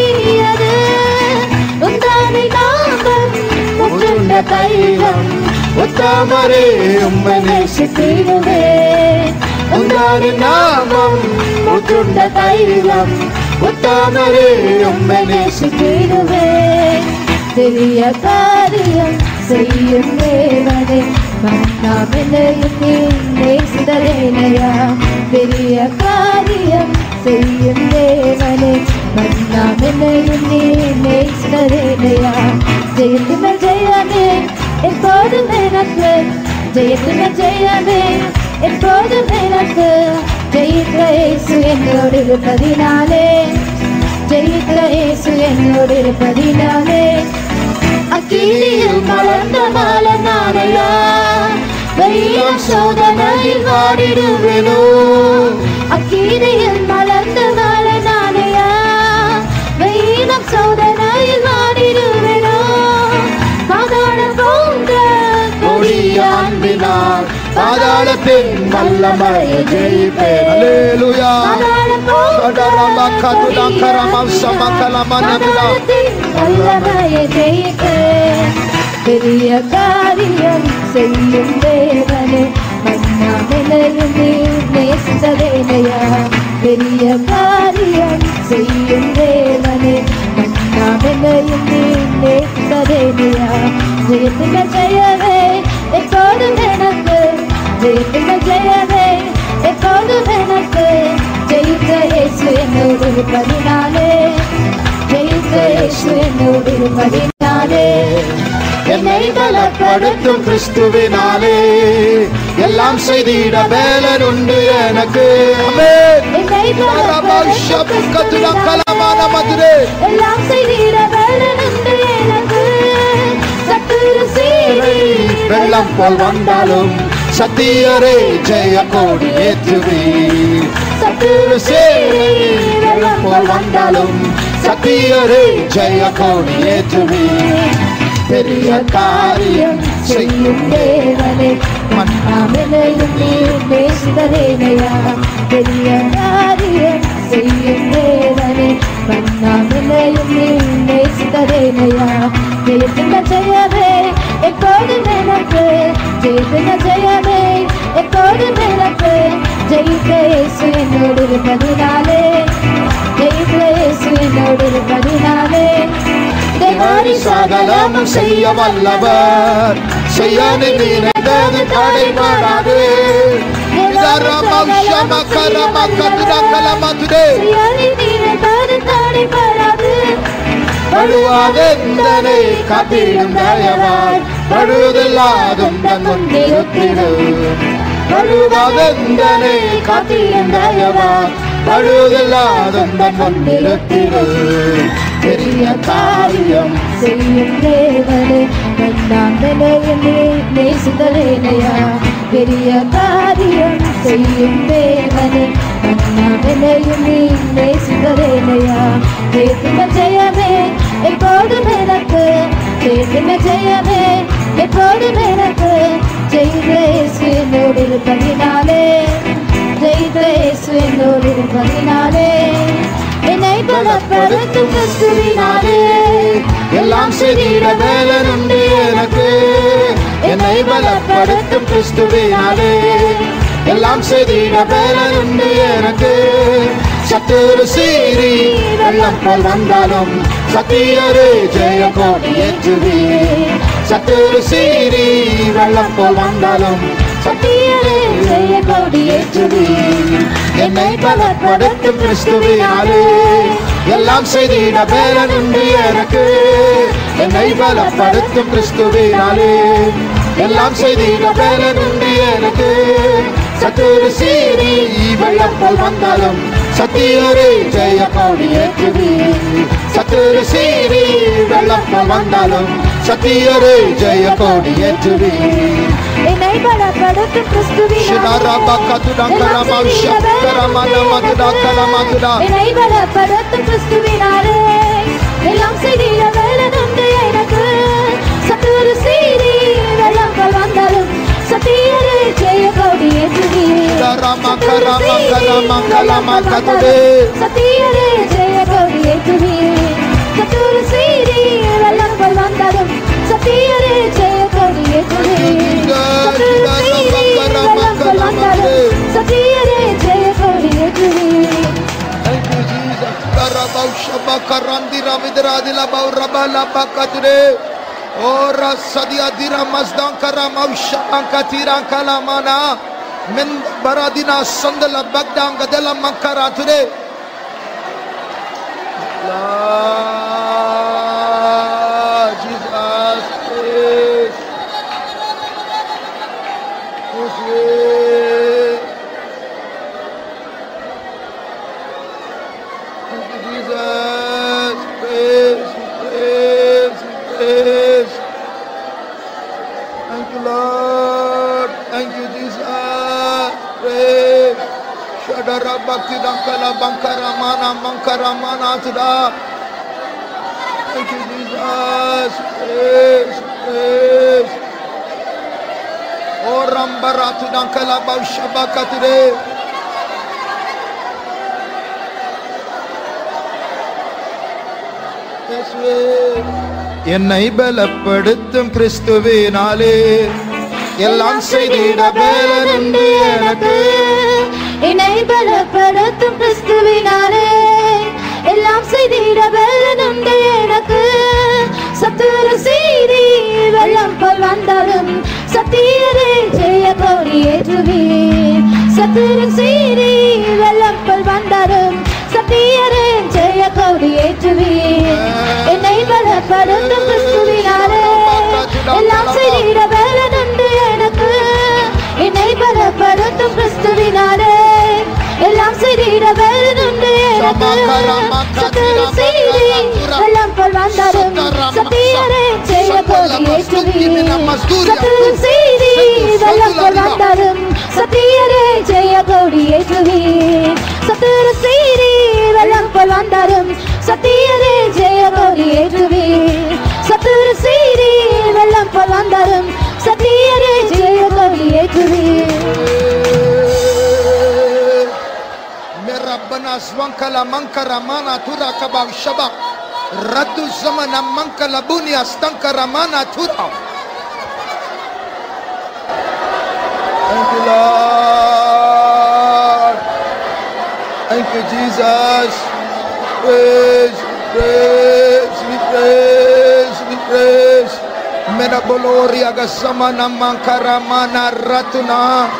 அன்பையது உந்தானை நாமம் முற்றுண்ட தைலம் உத்தமரே உம்மை நேசித்திடுவேன் உந்தாரி நாமம் உற்றுண்ட தைலம் உத்தமரே உம்மை நேசித்திடுவேன் பெரிய காரியம் செய்யும் தேவனே மன்னாமென்னையும் நீ நேசிதலேனையா பெரிய காரியம் செய்யும் தேவனே மன்னாமென்னையும் நீ நேசிதலேனையா ஜெயத்துமே ஜெயமே எப்போதும் எனக்கு ஜெயத்துமே ஜெயமே எப்போதும் எனக்கு ஜெயித்த இயேசு என்னோடு இருப்பதினாலே ஜெயித்த இயேசு என்னோடு இருப்பதினாலே அக்கினியில் மலர்ந்த மாலை நானையா வெயிலும் சோதனையில் வாடிடுவேனோ அக்கினியில் மலர்ந்த மாலை நானையா வெயிலும் சோதனையில் வாடிடுவேனோ பாதாள போன்ற கொடிய அன்பினால் பாதாளத்தின் வல்லமையை ஜெயிப்பேன் அல்லேலூயா பாதாள சடரம கதுடா கரம சமகலம நபிலா வல்லமையை ஜெயிக்க பெரிய காரியம் செய்யும் தேவனே மன்னாமெனையும் நீ நேசித்ததேனையா பெரிய காரியம் செய்யும் தேவனே மன்னாமெனையும் நீ நேசித்ததேனையா ஜெயத்துங்க ஜெயவே எப்போதும் எனக்கு ஜெயத்துங்க ஜெயவே எப்போதும் எனக்கு ஜெயித்த இயேசு என்னோடு இருப்பதினாலே ஜெயித்த இயேசு என்னோடு இருப்பதினாலே என்னை பலப்படுத்தும் கிறிஸ்துவினாலே எல்லாம் செய்திட வேலன் உண்டு எனக்கு ஆமென். என்னை ரபஷப் கதுடா கலமான மதுரே எல்லாம் செய்திட வேலனுண்டு எனக்கு சத்துரு சீரி வெள்ளம் போல் வந்தாலும் சத்தியரே ஜெய கோடி ஏற்றுவி சத்துரு சேனை வெள்ளம் போல் வந்தாலும் சத்தியரே ஜெய கோடி ஏற்றுவி பெரிய காரியம் செய்யும் தேவனே மன்னாமெனையும் நீ நேசிதரேனையா பெரிய காரியம் செய்யும் தேவனே மன்னாமெனையும் நீ நேசிதரேனையா ஜெயத்தின ஜெயமே எப்போதும் எனக்கு ஜெயத்தின ஜெயமே எப்போதும் எனக்கு ஜெயித்த இயேசு என்னோடு இருப்பதினாலே ஜெயித்த இயேசு என்னோடு இருப்பதினாலே தேவாரி சகலமும் செய்ய வல்லவர் செய்ய நினைத்தது தடைபடாது பழுவாதெந்தனை காத்திடும் தயவாய் பழுவதில்லாதும் தன் முன்னிருத்திடு பழுவாதெந்தனை காத்திடும் தயவாய் பழுவதில்லாதும் தன் முன்னிருத்திடு பெரிய காரியம் செய்யும் தேவனே மன்னாந்தனையும் நீ நேசிதலேனையா பெரிய காரியம் செய்யும் தேவனே மன்னாந்தனையும் நீ நேசிதலேனையா தேசின ஜெயமே எப்போதும் எனக்கு தேசின ஜெயமே எப்போதும் எனக்கு ஜெயித்த இயேசு என்னோடு இருப்பதினாலே ஜெயித்த இயேசு என்னோடு இருப்பதினாலே என்னை பலப்படுத்தும் கிறிஸ்துவினாலே எல்லாம் செய்திட வேலன் உண்டு எனக்கு என்னை பலப்படுத்தும் கிறிஸ்துவினாலே எல்லாம் செய்திட வேலன் உண்டு எனக்கு சத்துரு சீறி வெள்ளம் போல் வந்தாலும் சத்தியரே ஜெய கோடி ஏற்றுவி சத்துரு சீறி வெள்ளம் போல் வந்தாலும் சத்தியரே ஜெய கோடி ஏற்றுவி என்னை பலப்படுத்தும் கிறிஸ்துவினாலே எல்லாம் செய்திட வேலன் உண்டு எனக்கு என்னை பலப்படுத்தும் கிறிஸ்துவினாலே எல்லாம் செய்திட வேலன் உண்டு எனக்கு சத்துரு சீறி வெள்ளம் போல் வந்தாலும் சத்தியரே ஜெய கோடி ஏற்றுவி சத்துரு சீறி வெள்ளம் போல் வந்தாலும் சத்தியரே ஜெய கோடி ஏற்றுவி என்னை பலப்படுத்தும் கிறிஸ்துவினாலே என்னை பலப்படுத்தும் கிறிஸ்துவினாலே எல்லாம் செய்திட வேலனுண்டு எனக்கு சத்துரு சீரி வெள்ளம் போல் வந்தாலும் சத்தியரே ஜெய கோடி ஏற்றுவி சத்தியரே ஜெய கோடி ஏற்றுவி சத்துரு சீரி வெள்ளம் போல் வந்தாலும் சத்தியரே ஜெய கோடி ஏற்றுவி Shabakarandira Vidradila Baurabala Bakatre. Ora Sadia Dira Mazdan Karama Shabankatira Kalamana. Men Baradina Sandala Bagdam Gadela Makara today. Lord Jesus Christ. This way. Thank you, Jesus. Praise, praise, praise. Thank you, Lord. Thank you, Jesus. Praise. Shadara Bhakti Dankala Bankara Mana Mankara Mana Tada. Thank you, Jesus. Praise, praise. O Rambaratu Dankala Baushabakatire. என்னை பலப்படுத்தும் கிறிஸ்துவினாலே எல்லாம் செய்திட பலனுண்டு எனக்கு என்னை பலப்படுத்தும் கிறிஸ்துவினாலே எல்லாம் செய்திட பலனுண்டு எனக்கு சத்துரு செய்தி வெள்ளம் போல் வந்தாலும் சத்தியரே ஜெய கோடி ஏற்றுவீர் சத்துரு செய்தி வெள்ளம் போல் வந்தாலும் சத்தியரே ஜெய கோடி ஏற்றுவீர் என்னை பலப்படுத்தும் கிறிஸ்துவினாலே எல்லாம் செய்திட பலனுண்டு எனக்கு என்னை பலப்படுத்தும் கிறிஸ்துவினாலே எல்லாம் செய்திட பலனுண்டு எனக்கு சத்துரு செய்தி வெள்ளம் போல் வந்தாலும் சத்தியரே ஜெய கோடி ஏற்றுவீர் சத்துரு செய்தி வெள்ளம் போல் வந்தாலும் சத்தியரே ஜெய கோடி ஏற்றுவீர் சத்துரு செய்தி வெள்ளம் போல் வந்தாலும் சத்தியரே ஜெய கோடி ஏற்றுவீர் சத்துரு செய்தி வெள்ளம் போல் வந்தாலும் சத்தியரே ஜெய கோடி ஏற்றுவீர் मेरा बना स्वंकला मंकरा माना थुरा कबाव शबा रद्दु समना मंकला बुनिया स्तंकरा माना थुरा Thank you, Lord. Thank you, Jesus. Praise, praise, we praise, we praise. Mera boloria gasamana mankara mana ratuna.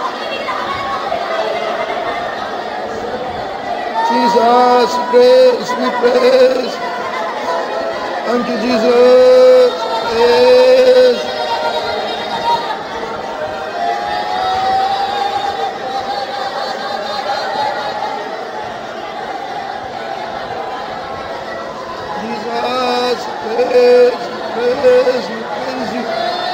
Jesus, praise, we praise. Thank you, Jesus. Praise. Jesus, praise, praise, we praise you.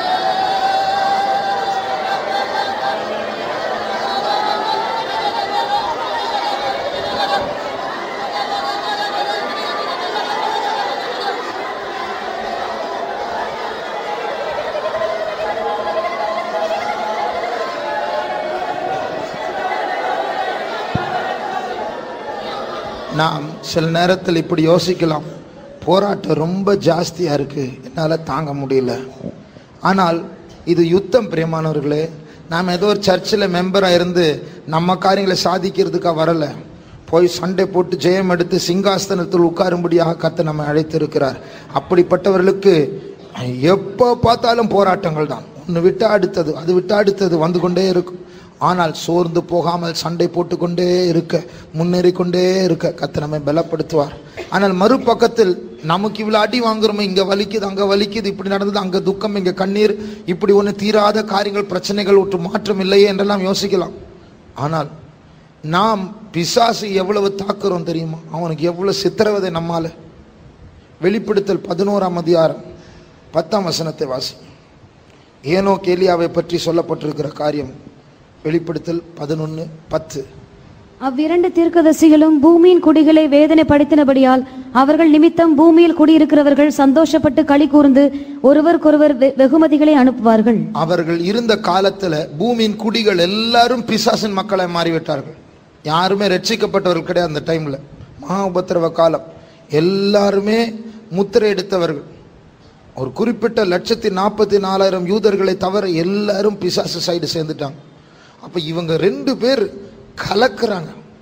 நாம் சில நேரத்தில் இப்படி யோசிக்கலாம் போராட்டம் ரொம்ப ஜாஸ்தியாக இருக்கு என்னால் தாங்க முடியல ஆனால் இது யுத்தம் பிரியமானவர்களே நாம் ஏதோ ஒரு சர்ச்சில் மெம்பராக இருந்து நம்ம காரியங்களை சாதிக்கிறதுக்காக வரல போய் சண்டை போட்டு ஜெயம் எடுத்து சிங்காசனத்தில் உட்காரும்படியாக கத்த நம்மை அழைத்திருக்கிறார் அப்படிப்பட்டவர்களுக்கு எப்போ பார்த்தாலும் போராட்டங்கள் தான் ஒன்று விட்டா அடுத்தது அது விட்டா அடுத்தது வந்து கொண்டே இருக்கும் ஆனால் சோர்ந்து போகாமல் சண்டை போட்டுக்கொண்டே இருக்க முன்னேறி கொண்டே இருக்க கத்த நம்மை பலப்படுத்துவார் ஆனால் மறுபக்கத்தில் நமக்கு இவ்வளோ அடி வாங்குறோமே இங்கே வலிக்குது அங்கே வலிக்குது இப்படி நடந்தது அங்கே துக்கம் இங்கே கண்ணீர் இப்படி ஒன்று தீராத காரியங்கள் பிரச்சனைகள் ஒற்று மாற்றம் இல்லையே என்றெல்லாம் யோசிக்கலாம் ஆனால் நாம் பிசாசு எவ்வளவு தாக்குறோம் தெரியுமா அவனுக்கு எவ்வளவு சித்திரவதை நம்மால வெளிப்படுத்தல் பதினோராம் அதிகாரம் பத்தாம் வசனத்தை வாசி ஏனோ கேலியாவை பற்றி சொல்லப்பட்டிருக்கிற காரியம் வெளிப்படுத்தல் பதினொன்று பத்து அவ்விரண்டு தீர்க்கதரிசிகளும் பூமியின் குடிகளை வேதனைப்படுத்தினபடியால் அவர்கள் நிமித்தம் பூமியில் குடியிருக்கிறவர்கள் சந்தோஷப்பட்டு களி கூர்ந்து ஒருவருக்கொருவர் வெ- வெகுமதிகளை அனுப்புவார்கள் அவர்கள் இருந்த காலத்துல பூமியின் குடிகள் எல்லாரும் பிசாசின் மக்களை மாறிவிட்டார்கள் யாருமே ரட்சிக்கப்பட்டவர்கள் கிடையாது அந்த டைம்ல மகா உபத்திரவ காலம் எல்லாருமே முத்திரை எடுத்தவர்கள் ஒரு குறிப்பிட்ட லட்சத்தி நாற்பத்தி நாலாயிரம் யூதர்களை தவிர எல்லாரும் பிசாசு சைடு சேர்ந்துட்டாங்க அப்ப இவங்க ரெண்டு பேர் கலக்குறாங்க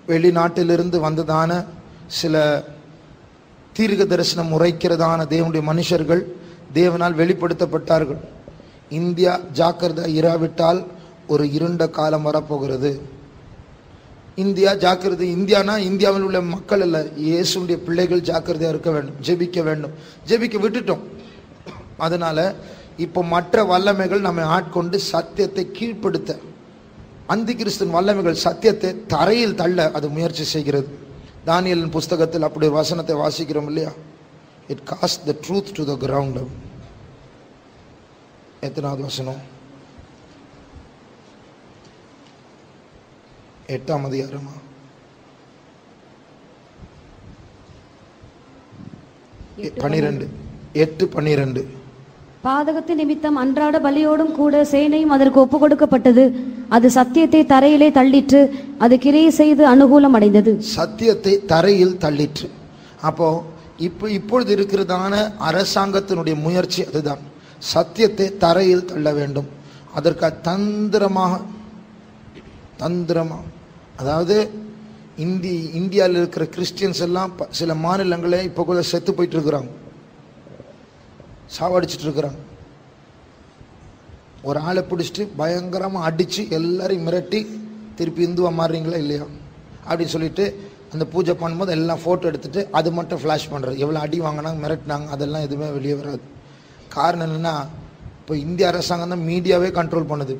வெளிநாட்டிலிருந்து வந்ததான சில தீர்க்க தரிசனம் உரைக்கிறதான தேவனுடைய மனுஷர்கள் தேவனால் வெளிப்படுத்தப்பட்டார்கள் இந்தியா ஜாக்கிரதை இராவிட்டால் ஒரு இருண்ட காலம் வரப்போகிறது இந்தியா ஜாக்கிரதை இந்தியானா இந்தியாவில் உள்ள மக்கள் அல்ல இயேசுடைய பிள்ளைகள் ஜாக்கிரதையா இருக்க வேண்டும் ஜெபிக்க வேண்டும் ஜெபிக்க விட்டுட்டோம் அதனால இப்போ மற்ற வல்லமைகள் நம்மை ஆட்கொண்டு சத்தியத்தை கீழ்ப்படுத்த அந்தி கிறிஸ்தன் வல்லமைகள் சத்தியத்தை தரையில் தள்ள அது முயற்சி செய்கிறது தானியலின் புஸ்தகத்தில் அப்படி வசனத்தை வாசிக்கிறோம் இல்லையா it cast the truth to the ground எத்தனாவது வசனம் எட்டாம் அதிகாரமா பனிரெண்டு எட்டு பன்னிரெண்டு பாதகத்தின் நிமித்தம் அன்றாட பலியோடும் கூட சேனையும் அதற்கு ஒப்பு கொடுக்கப்பட்டது அது சத்தியத்தை தரையிலே தள்ளிற்று அது கிரியை செய்து அனுகூலம் அடைந்தது சத்தியத்தை தரையில் தள்ளிற்று அப்போ இப்போ இப்பொழுது இருக்கிறதான அரசாங்கத்தினுடைய முயற்சி அதுதான் சத்தியத்தை தரையில் தள்ள வேண்டும் அதற்கு தந்திரமாக தந்திரமாக அதாவது இந்தி இந்தியாவில் இருக்கிற கிறிஸ்டியன்ஸ் எல்லாம் ப- சில மாநிலங்களே இப்போ கூட செத்து போயிட்டு இருக்கிறாங்க சாவடிச்சிட்டு இருக்கிறாங்க ஒரு ஆளை பிடிச்சிட்டு பயங்கரமாக அடித்து எல்லாரையும் மிரட்டி திருப்பி இந்துவா மாறுறீங்களா இல்லையா அப்படின்னு சொல்லிட்டு அந்த பூஜை பண்ணும்போது எல்லாம் ஃபோட்டோ எடுத்துட்டு அது மட்டும் ஃப்ளாஷ் பண்ணுறது எவ்வளோ அடி வாங்கினாங்க மிரட்டினாங்க அதெல்லாம் எதுவுமே வெளியே வராது காரணம் என்னன்னா இப்போ இந்திய அரசாங்கம் தான் மீடியாவே கண்ட்ரோல் பண்ணுது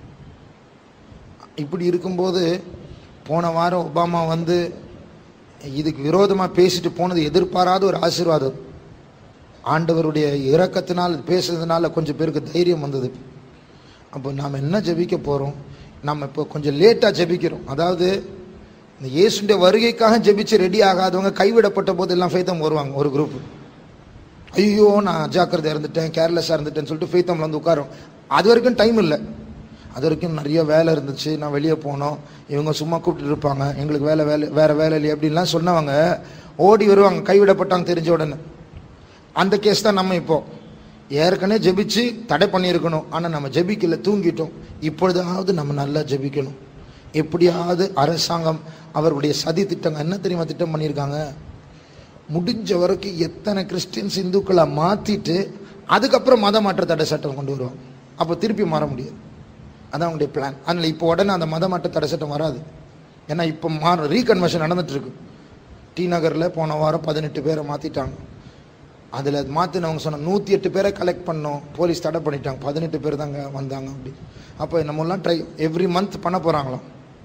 இப்படி இருக்கும்போது போன வாரம் ஒபாமா வந்து இதுக்கு விரோதமாக பேசிட்டு போனது எதிர்பாராத ஒரு ஆசீர்வாதம் ஆண்டவருடைய இரக்கத்தினால் பேசுறதுனால கொஞ்சம் பேருக்கு தைரியம் வந்தது அப்போ நாம் என்ன ஜெபிக்க போகிறோம் நம்ம இப்போ கொஞ்சம் லேட்டாக ஜெபிக்கிறோம் அதாவது இந்த இயேசுடைய வருகைக்காக ஜெபிச்சு ரெடி ஆகாதவங்க கைவிடப்பட்ட போது எல்லாம் ஃபேத்தம் வருவாங்க ஒரு குரூப் ஐயோ நான் அஜாக்கிரதை இருந்துட்டேன் கேர்லெஸ்ஸாக இருந்துட்டேன்னு சொல்லிட்டு ஃபேத்தம்ல வந்து உட்காரும் அது வரைக்கும் டைம் இல்லை அது வரைக்கும் நிறைய வேலை இருந்துச்சு நான் வெளியே போனோம் இவங்க சும்மா கூப்பிட்டு இருப்பாங்க எங்களுக்கு வேலை வேலை வேற வேலை இல்லையே அப்படின்லாம் சொன்னவங்க ஓடி வருவாங்க கைவிடப்பட்டாங்க தெரிஞ்ச உடனே அந்த கேஸ் தான் நம்ம இப்போ ஏற்கனவே ஜெபிச்சு தடை பண்ணியிருக்கணும் ஆனால் நம்ம ஜெபிக்கல தூங்கிட்டோம் இப்பொழுதாவது நம்ம நல்லா ஜெபிக்கணும் எப்படியாவது அரசாங்கம் அவர்களுடைய சதி திட்டங்கள் என்ன தெரியுமா திட்டம் பண்ணியிருக்காங்க முடிஞ்ச வரைக்கும் எத்தனை கிறிஸ்டின்ஸ் இந்துக்களை மாற்றிட்டு அதுக்கப்புறம் மத மாற்ற தடை சட்டம் கொண்டு வருவாங்க அப்போ திருப்பி மாற முடியாது அதான் அவங்களுடைய பிளான் அதனால் இப்போ உடனே அந்த மத மாற்ற தடை சட்டம் வராது ஏன்னா இப்போ மாற ரீகன்வர்ஷன் நடந்துட்டு இருக்கு டி நகரில் போன வாரம் பதினெட்டு பேரை மாற்றிட்டாங்க அதில் மாற்றினவங்க சொன்ன நூற்றி எட்டு பேரை கலெக்ட் பண்ணோம் போலீஸ் தடை பண்ணிட்டாங்க பதினெட்டு பேர் தாங்க வந்தாங்க அப்படி அப்போ நம்மலாம் ட்ரை எவ்ரி மந்த் பண்ண போகிறாங்களாம்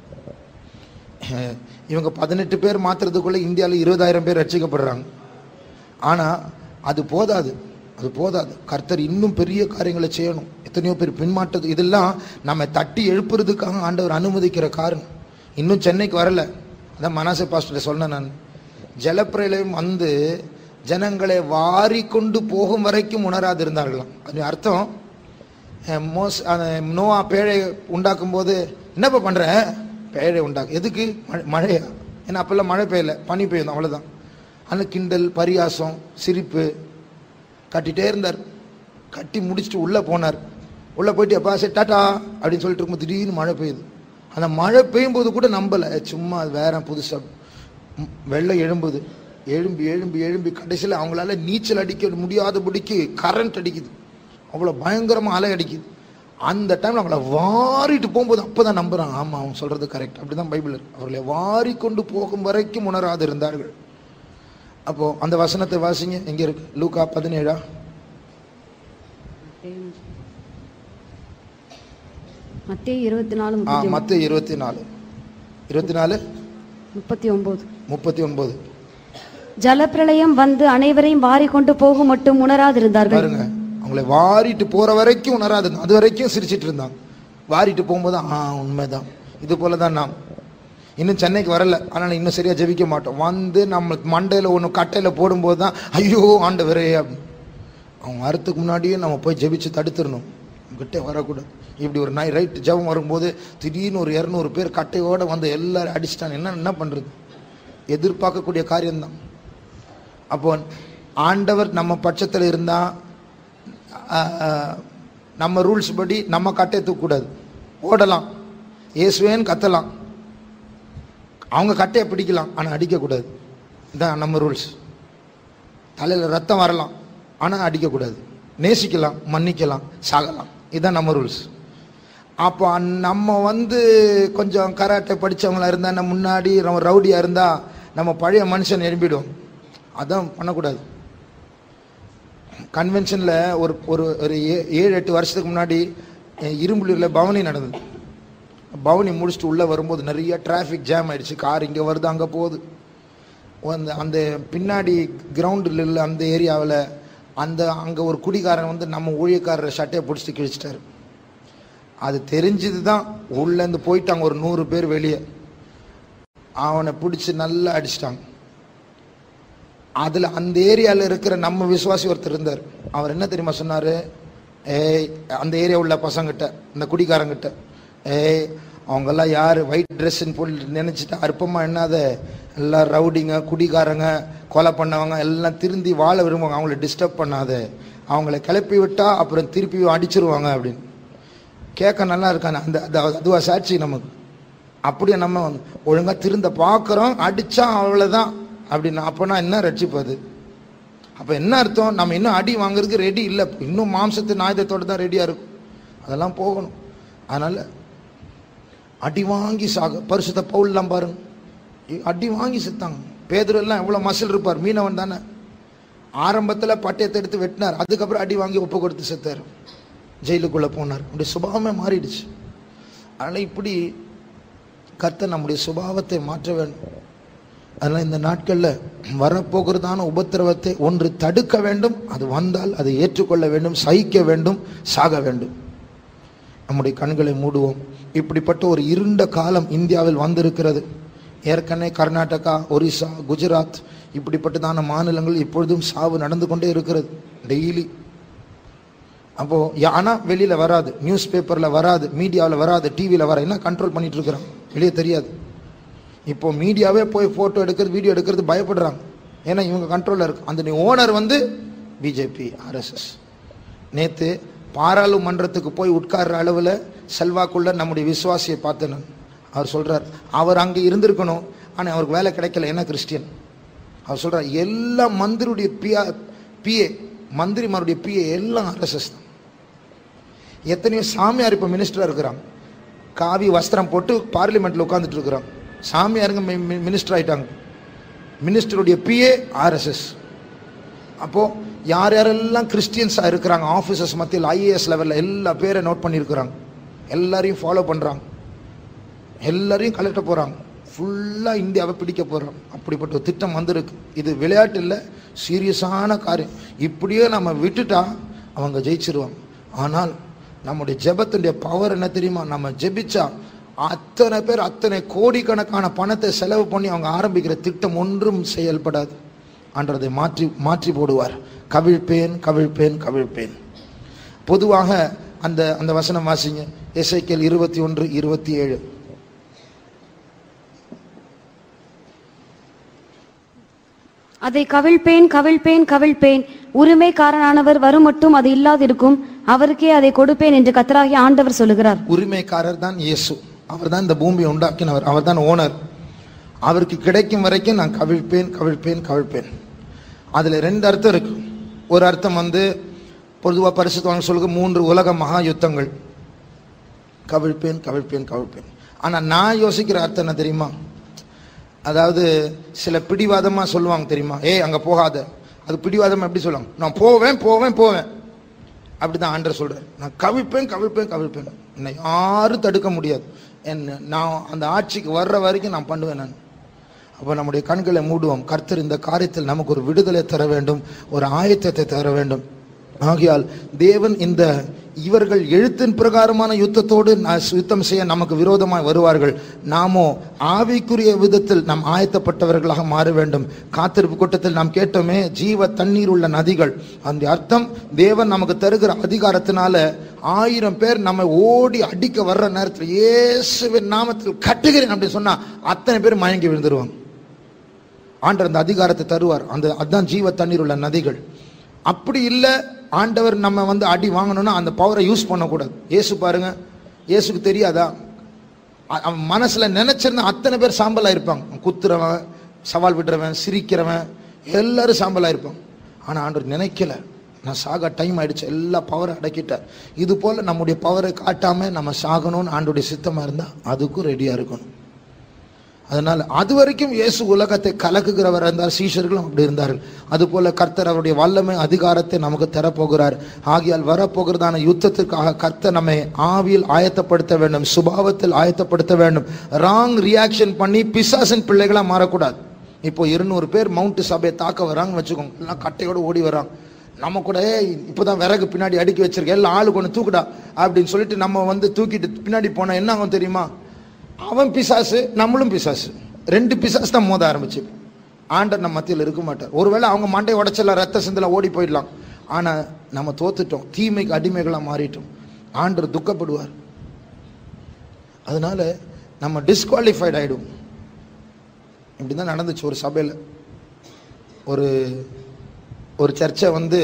இவங்க பதினெட்டு பேர் மாற்றுறதுக்குள்ளே இந்தியாவில் இருபதாயிரம் பேர் ரட்சிக்கப்படுறாங்க ஆனால் அது போதாது அது போதாது கர்த்தர் இன்னும் பெரிய காரியங்களை செய்யணும் எத்தனையோ பேர் பின்மாற்றது இதெல்லாம் நம்ம தட்டி எழுப்புறதுக்காக ஆண்டவர் அனுமதிக்கிற காரணம் இன்னும் சென்னைக்கு வரல அதான் மனாசே பாஸ்டர் சொன்னேன் நான் ஜலப்பிரளயம் வந்து ஜனங்களை வாரி கொண்டு போகும் வரைக்கும் உணராது இருந்தார்களாம் அது அர்த்தம் அஹ் மோஸ் அந்த நோவா பேழை உண்டாக்கும் போது என்னப்பா பண்ற பேழை உண்டாக்கு எதுக்கு மழை மழையா ஏன்னா அப்பெல்லாம் மழை பெய்யல பனி பெய்யும் அவ்வளோதான் அந்த கிண்டல் பரியாசம் சிரிப்பு கட்டிட்டே இருந்தார் கட்டி முடிச்சுட்டு உள்ளே போனார் உள்ளே போயிட்டு எப்பா சரி டாட்டா அப்படின்னு சொல்லிட்டு இருக்கும்போது திடீர்னு மழை பெய்யுது அந்த மழை பெய்யும் போது கூட நம்பலை சும்மா அது வேற புதுசாக வெள்ளம் எழும்புது எழும்பி எழும்பி எழும்பி கடைசியில் அவங்களால நீச்சல் அடிக்க முடியாதபடிக்கு கரண்ட் அடிக்குது அவ்வளோ பயங்கரமாக அலை அடிக்குது அந்த டைமில் அவங்கள வாரிட்டு போகும்போது அப்போ தான் நம்புகிறான் ஆமாம் அவன் சொல்கிறது கரெக்ட் அப்படி தான் பைபிள் இருக்கு. அவர்களை வாரி கொண்டு போகும் வரைக்கும் உணராது இருந்தார்கள் அப்போ அந்த வசனத்தை வாசிங்க எங்க இருக்கு லூக்கா பதினேழா மத்திய இருபத்தி நாலு ஆ முப்பத்தி மத்த இருபத்தி நாலு இருபத்தி நாலு முப்பத்தி ஒன்பது முப்பத்தி ஒன்பது ஜலப்பிரளயம் வந்து அனைவரையும் வாரி கொண்டு போகும் மட்டும் உணராதிருந்தார்கள் பாருங்க அவங்களை வாரிட்டு போற வரைக்கும் உணராதுங்க அது வரைக்கும் சிரிச்சிட்டு இருந்தாங்க வாரிட்டு போகும்போது ஆ உண்மைதான் இது போல தான் நாம் இன்னும் சென்னைக்கு வரல ஆனால் இன்னும் சரியா ஜெபிக்க மாட்டோம் வந்து நம்ம மண்டையில் ஒன்று கட்டையில் போடும்போது தான் ஐயோ ஆண்டவரே அப்படின்னு அவங்க வரத்துக்கு முன்னாடியே நம்ம போய் ஜெபிச்சு தடுத்துடணும் கிட்டே வரக்கூடாது இப்படி ஒரு நாய் ரைட் ஜெபம் வரும்போது திடீர்னு ஒரு இரநூறு பேர் கட்டையோட வந்து எல்லாரும் அடிச்சிட்டாங்க என்ன என்ன பண்ணுறது எதிர்பார்க்கக்கூடிய காரியம்தான் அப்போ ஆண்டவர் நம்ம பட்சத்தில் இருந்தால் நம்ம ரூல்ஸ் படி நம்ம கட்டை தூக்கக்கூடாது ஓடலாம் இயேசுவேன்னு கத்தலாம் அவங்க கட்டையை பிடிக்கலாம் ஆனால் அடிக்கக்கூடாது இதான் நம்ம ரூல்ஸ் தலையில் ரத்தம் வரலாம் ஆனால் அடிக்கக்கூடாது நேசிக்கலாம் மன்னிக்கலாம் சாகலாம் இதுதான் நம்ம ரூல்ஸ் அப்போ நம்ம வந்து கொஞ்சம் கராட்டை படித்தவங்களா இருந்தால் நம்ம முன்னாடி நம்ம ரவுடியாக இருந்தால் நம்ம பழைய மனுஷன் எழுப்பிடுவோம் அதான் பண்ணக்கூடாது கன்வென்ஷனில் ஒரு ஒரு ஒரு ஏ- ஏழு எட்டு வருஷத்துக்கு முன்னாடி அஹ், இரும்புலியில் பவனி நடந்தது பவனி முடிச்சுட்டு உள்ளே வரும்போது நிறைய டிராஃபிக் ஜாம் ஆயிடுச்சு கார் இங்கே வருது அங்கே போகுது அந்த அந்த பின்னாடி கிரவுண்டில் உள்ள அந்த ஏரியாவில் அந்த அங்கே ஒரு குடிகாரன் வந்து நம்ம ஊழியக்காரர் சட்டையை பிடிச்சிட்டு கிழிச்சிட்டாரு அது தெரிஞ்சது தான் உள்ளேருந்து போயிட்டாங்க ஒரு நூறு பேர் வெளியே அவனை பிடிச்சி நல்லா அடிச்சிட்டாங்க அதில் அந்த ஏரியாவில் இருக்கிற நம்ம விசுவாசி ஒருத்தர் இருந்தார் அவர் என்ன தெரியுமா சொன்னார் ஏய் அந்த ஏரியா உள்ள பசங்கிட்ட இந்த குடிக்காரங்கிட்ட ஏய் அவங்கெல்லாம் யார் ஒயிட் ட்ரெஸ்ன்னு போட்டு நினச்சிட்டு அற்பமாக என்னாத எல்லாம் ரவுடிங்க குடிகாரங்க கொலை பண்ணவங்க எல்லாம் திருந்தி வாழ விரும்புவாங்க அவங்கள டிஸ்டர்ப் பண்ணாத அவங்கள கிளப்பி விட்டா அப்புறம் திருப்பி அடிச்சிருவாங்க அப்படின்னு கேட்க நல்லா இருக்கானே அந்த அது- அதுவா சாட்சி நமக்கு அப்படியே நம்ம வந்து ஒழுங்கா திருந்த பார்க்குறோம் அடிச்சா அவ்வளோதான் அப்படின்னு அப்போனா என்ன ரட்சிப்பு அது அப்போ என்ன அர்த்தம் நம்ம இன்னும் அடி வாங்குறதுக்கு ரெடி இல்லை இன்னும் மாம்சத்து நாயுதத்தோடு தான் ரெடியாக இருக்கும் அதெல்லாம் போகணும் அதனால் அடி வாங்கி சாக பரிசுத்த பவுல்லாம் பாருங்க இ- அடி வாங்கி செத்தாங்க பேதுரு எல்லாம் எவ்வளோ மசில் இருப்பார் மீனவன் தானே ஆரம்பத்தில் பட்டயத்தை எடுத்து வெட்டினார் அதுக்கப்புறம் அடி வாங்கி ஒப்பு கொடுத்து செத்தார் ஜெயிலுக்குள்ளே போனார் அப்படி சுபாவமே மாறிடுச்சு அதனால் இப்படி கர்த்தர் நம்முடைய சுபாவத்தை மாற்ற வேண்டும் அதனால் இந்த நாட்களில் வரப்போகிறதான உபத்திரவத்தை ஒன்று தடுக்க வேண்டும் அது வந்தால் அதை ஏற்றுக்கொள்ள வேண்டும் சகிக்க வேண்டும் சாக வேண்டும் நம்முடைய கண்களை மூடுவோம் இப்படிப்பட்ட ஒரு இருண்ட காலம் இந்தியாவில் வந்திருக்கிறது ஏற்கனவே கர்நாடகா ஒரிசா குஜராத் இப்படிப்பட்டதான மாநிலங்கள் இப்பொழுதும் சாவு நடந்து கொண்டே இருக்கிறது டெய்லி அப்போ ஆனால் வெளியில் வராது நியூஸ் பேப்பரில் வராது மீடியாவில் வராது டிவியில் வர என்ன கண்ட்ரோல் பண்ணிட்டு இருக்கிறான் வெளியே தெரியாது இப்போ மீடியாவே போய் ஃபோட்டோ எடுக்கிறது வீடியோ எடுக்கிறது பயப்படுறாங்க ஏன்னா இவங்க கண்ட்ரோலில் இருக்கு அந்த ஓனர் வந்து பிஜேபி ஆர்எஸ்எஸ் நேற்று பாராளுமன்றத்துக்கு போய் உட்கார்ற அளவில் செல்வாக்குள்ள நம்முடைய விசுவாசியை பார்த்தேன் நான் அவர் சொல்றார் அவர் அங்கே இருந்திருக்கணும் ஆனால் அவருக்கு வேலை கிடைக்கல என்ன கிறிஸ்டியன் அவர் சொல்றார் எல்லா மந்திரியுடைய பியா பிஏ மந்திரிமாருடைய பிஏ எல்லாம் ஆர்எஸ்எஸ் தான் எத்தனையோ சாமியார் இப்போ மினிஸ்டராக இருக்கிறாங்க காவி வஸ்திரம் போட்டு பார்லிமெண்ட்டில் உட்காந்துட்டு இருக்கிறாங்க சாமியாருங்க மினிஸ்டர் ஆயிட்டாங்க மினிஸ்டருடைய பிஏ ஆர்எஸ்எஸ் அப்போது யார் யாரெல்லாம் கிறிஸ்டியன்ஸாக இருக்கிறாங்க ஆஃபீஸர்ஸ் மத்தியில் ஐஏஎஸ் லெவலில் எல்லா பேரை நோட் பண்ணியிருக்கிறாங்க எல்லாரையும் ஃபாலோ பண்ணுறாங்க எல்லாரையும் கலெக்ட போகிறாங்க ஃபுல்லாக இந்தியாவை பிடிக்க போகிறோம் அப்படிப்பட்ட ஒரு திட்டம் வந்திருக்கு இது விளையாட்டு இல்லை சீரியஸான காரியம் இப்படியே நம்ம விட்டுட்டா அவங்க ஜெயிச்சிருவாங்க ஆனால் நம்முடைய ஜெபத்துடைய பவர் என்ன தெரியுமா நம்ம ஜெபிச்சா அத்தனை பேர் அத்தனை கோடிக்கணக்கான பணத்தை செலவு பண்ணி அவங்க ஆரம்பிக்கிற திட்டம் ஒன்றும் செயல்படாது ஆண்டதை மாற்றி மாற்றி போடுவார் கவிழ்ப்பேன் கவிழ்ப்பேன் கவிழ்ப்பேன் பொதுவாக அந்த அந்த வசனம் வாசிங்க எஸ்ஐக்கேல் இருபத்தி ஒன்று இருபத்தி ஏழு அதை கவிழ்ப்பேன் கவிழ்ப்பேன் கவிழ்ப்பேன் உரிமைக்காரனானவர் வரும் மட்டும் அது இல்லாதிருக்கும் அவருக்கே அதை கொடுப்பேன் என்று கத்தராகிய ஆண்டவர் சொல்லுகிறார் உரிமைக்காரர் தான் இயேசு அவர் தான் இந்த பூமியை உண்டாக்கினவர் அவர் தான் ஓனர் அவருக்கு கிடைக்கும் வரைக்கும் நான் கவிழ்ப்பேன் கவிழ்ப்பேன் கவிழ்ப்பேன் அதில் ரெண்டு அர்த்தம் இருக்கு ஒரு அர்த்தம் வந்து பொதுவாக பரிசுத்தவங்க சொல்லுங்க மூன்று உலக மகா யுத்தங்கள் கவிழ்ப்பேன் கவிழ்ப்பேன் கவிழ்ப்பேன் ஆனால் நான் யோசிக்கிற அர்த்தம் என்ன தெரியுமா அதாவது சில பிடிவாதமாக சொல்லுவாங்க தெரியுமா ஏய் அங்கே போகாத அது பிடிவாதமாக எப்படி சொல்லுவாங்க நான் போவேன் போவேன் போவேன் அப்படிதான் ஆண்டர் சொல்றார் நான் கவிழ்ப்பேன் கவிழ்ப்பேன் கவிழ்ப்பேன் என்னை யாரும் தடுக்க முடியாது என்ன நான் அந்த ஆட்சிக்கு வர்ற வரைக்கும் நான் பண்ணுவேன் நான் அப்போ நம்முடைய கண்களை மூடுவோம் கர்த்தர் இந்த காரியத்தில் நமக்கு ஒரு விடுதலை தர வேண்டும் ஒரு ஆயத்தத்தை தர வேண்டும் ஆகையால் தேவன் இந்த இவர்கள் எழுத்தின் பிரகாரமான யுத்தத்தோடு ந- யுத்தம் செய்ய நமக்கு விரோதமாய் வருவார்கள் நாமோ ஆவிக்குரிய விதத்தில் நாம் ஆயத்தப்பட்டவர்களாக மாற வேண்டும் காத்திருப்பு கூட்டத்தில் நாம் கேட்டோமே ஜீவ தண்ணீர் உள்ள நதிகள் அந்த அர்த்தம் தேவன் நமக்கு தருகிற அதிகாரத்தினால ஆயிரம் பேர் நம்ம ஓடி அடிக்க வர்ற நேரத்தில் இயேசுவின் நாமத்தில் கட்டுகிறேன் அப்படின்னு சொன்னா அத்தனை பேர் மயங்கி விழுந்துருவாங்க ஆண்டவர் அந்த அதிகாரத்தை தருவார் அந்த அதுதான் ஜீவ தண்ணீர் உள்ள நதிகள் அப்படி இல்லை ஆண்டவர் நம்ம வந்து அடி வாங்கணும்னா அந்த பவரை யூஸ் பண்ணக்கூடாது இயேசு பாருங்க இயேசுக்கு தெரியாதா அ- அவன் மனசுல நினைச்சிருந்த அத்தனை பேர் சாம்பலா இருப்பாங்க குத்துறவன் சவால் விடுறவன் சிரிக்கிறவன் எல்லாரும் சாம்பலா இருப்பாங்க ஆனா ஆண்டவர் நினைக்கல நான் சாக டைம் ஆயிடுச்சு எல்லா பவரை அடக்கிட்டார் இது போல நம்முடைய பவரை காட்டாம நம்ம சாகணும்னு ஆண்டுடைய சித்தமா இருந்தா அதுக்கும் ரெடியா இருக்கணும் அதனால அது வரைக்கும் இயேசு உலகத்தை கலக்குகிறவர் இருந்தார் சீஷர்களும் அப்படி இருந்தார்கள் அதுபோல கர்த்தர் அவருடைய வல்லமை அதிகாரத்தை நமக்கு தரப்போகிறார் ஆகியால் வரப்போகிறதான யுத்தத்திற்காக கர்த்தர் நம்மை ஆவியில் ஆயத்தப்படுத்த வேண்டும் சுபாவத்தில் ஆயத்தப்படுத்த வேண்டும் ராங் ரியாக்ஷன் பண்ணி பிசாசின் பிள்ளைகளா மாறக்கூடாது இப்போ இருநூறு பேர் மவுண்ட் சபையை தாக்க வராங்கன்னு வச்சுக்கோங்க எல்லாம் கட்டையோட ஓடி வராங்க நம்ம கூட "ஏய், இப்பதான் விறகு பின்னாடி அடுக்கி வச்சிருக்க எல்லாம் ஆளு கொண்டு தூக்குடா அப்படின்னு சொல்லிட்டு நம்ம வந்து தூக்கிட்டு பின்னாடி போனா என்ன ஆகும் தெரியுமா அவன் பிசாசு நம்மளும் பிசாசு ரெண்டு பிசாசு தான் மோத ஆரம்பிச்சு ஆண்டர் நம்ம மத்தியில் இருக்க மாட்டார் ஒருவேளை அவங்க மண்டை உடைச்சல ரத்த சிந்தல ஓடி போயிடலாம் ஆனா நம்ம தோத்துட்டோம் தீமைக்கு அடிமைகளா மாறிட்டோம் ஆண்டர் துக்கப்படுவார் அதனால நம்ம டிஸ்குவாலிஃபைட் ஆயிடும் இப்படிதான் நடந்துச்சு ஒரு சபையில் ஒரு ஒரு சர்ச்சை வந்து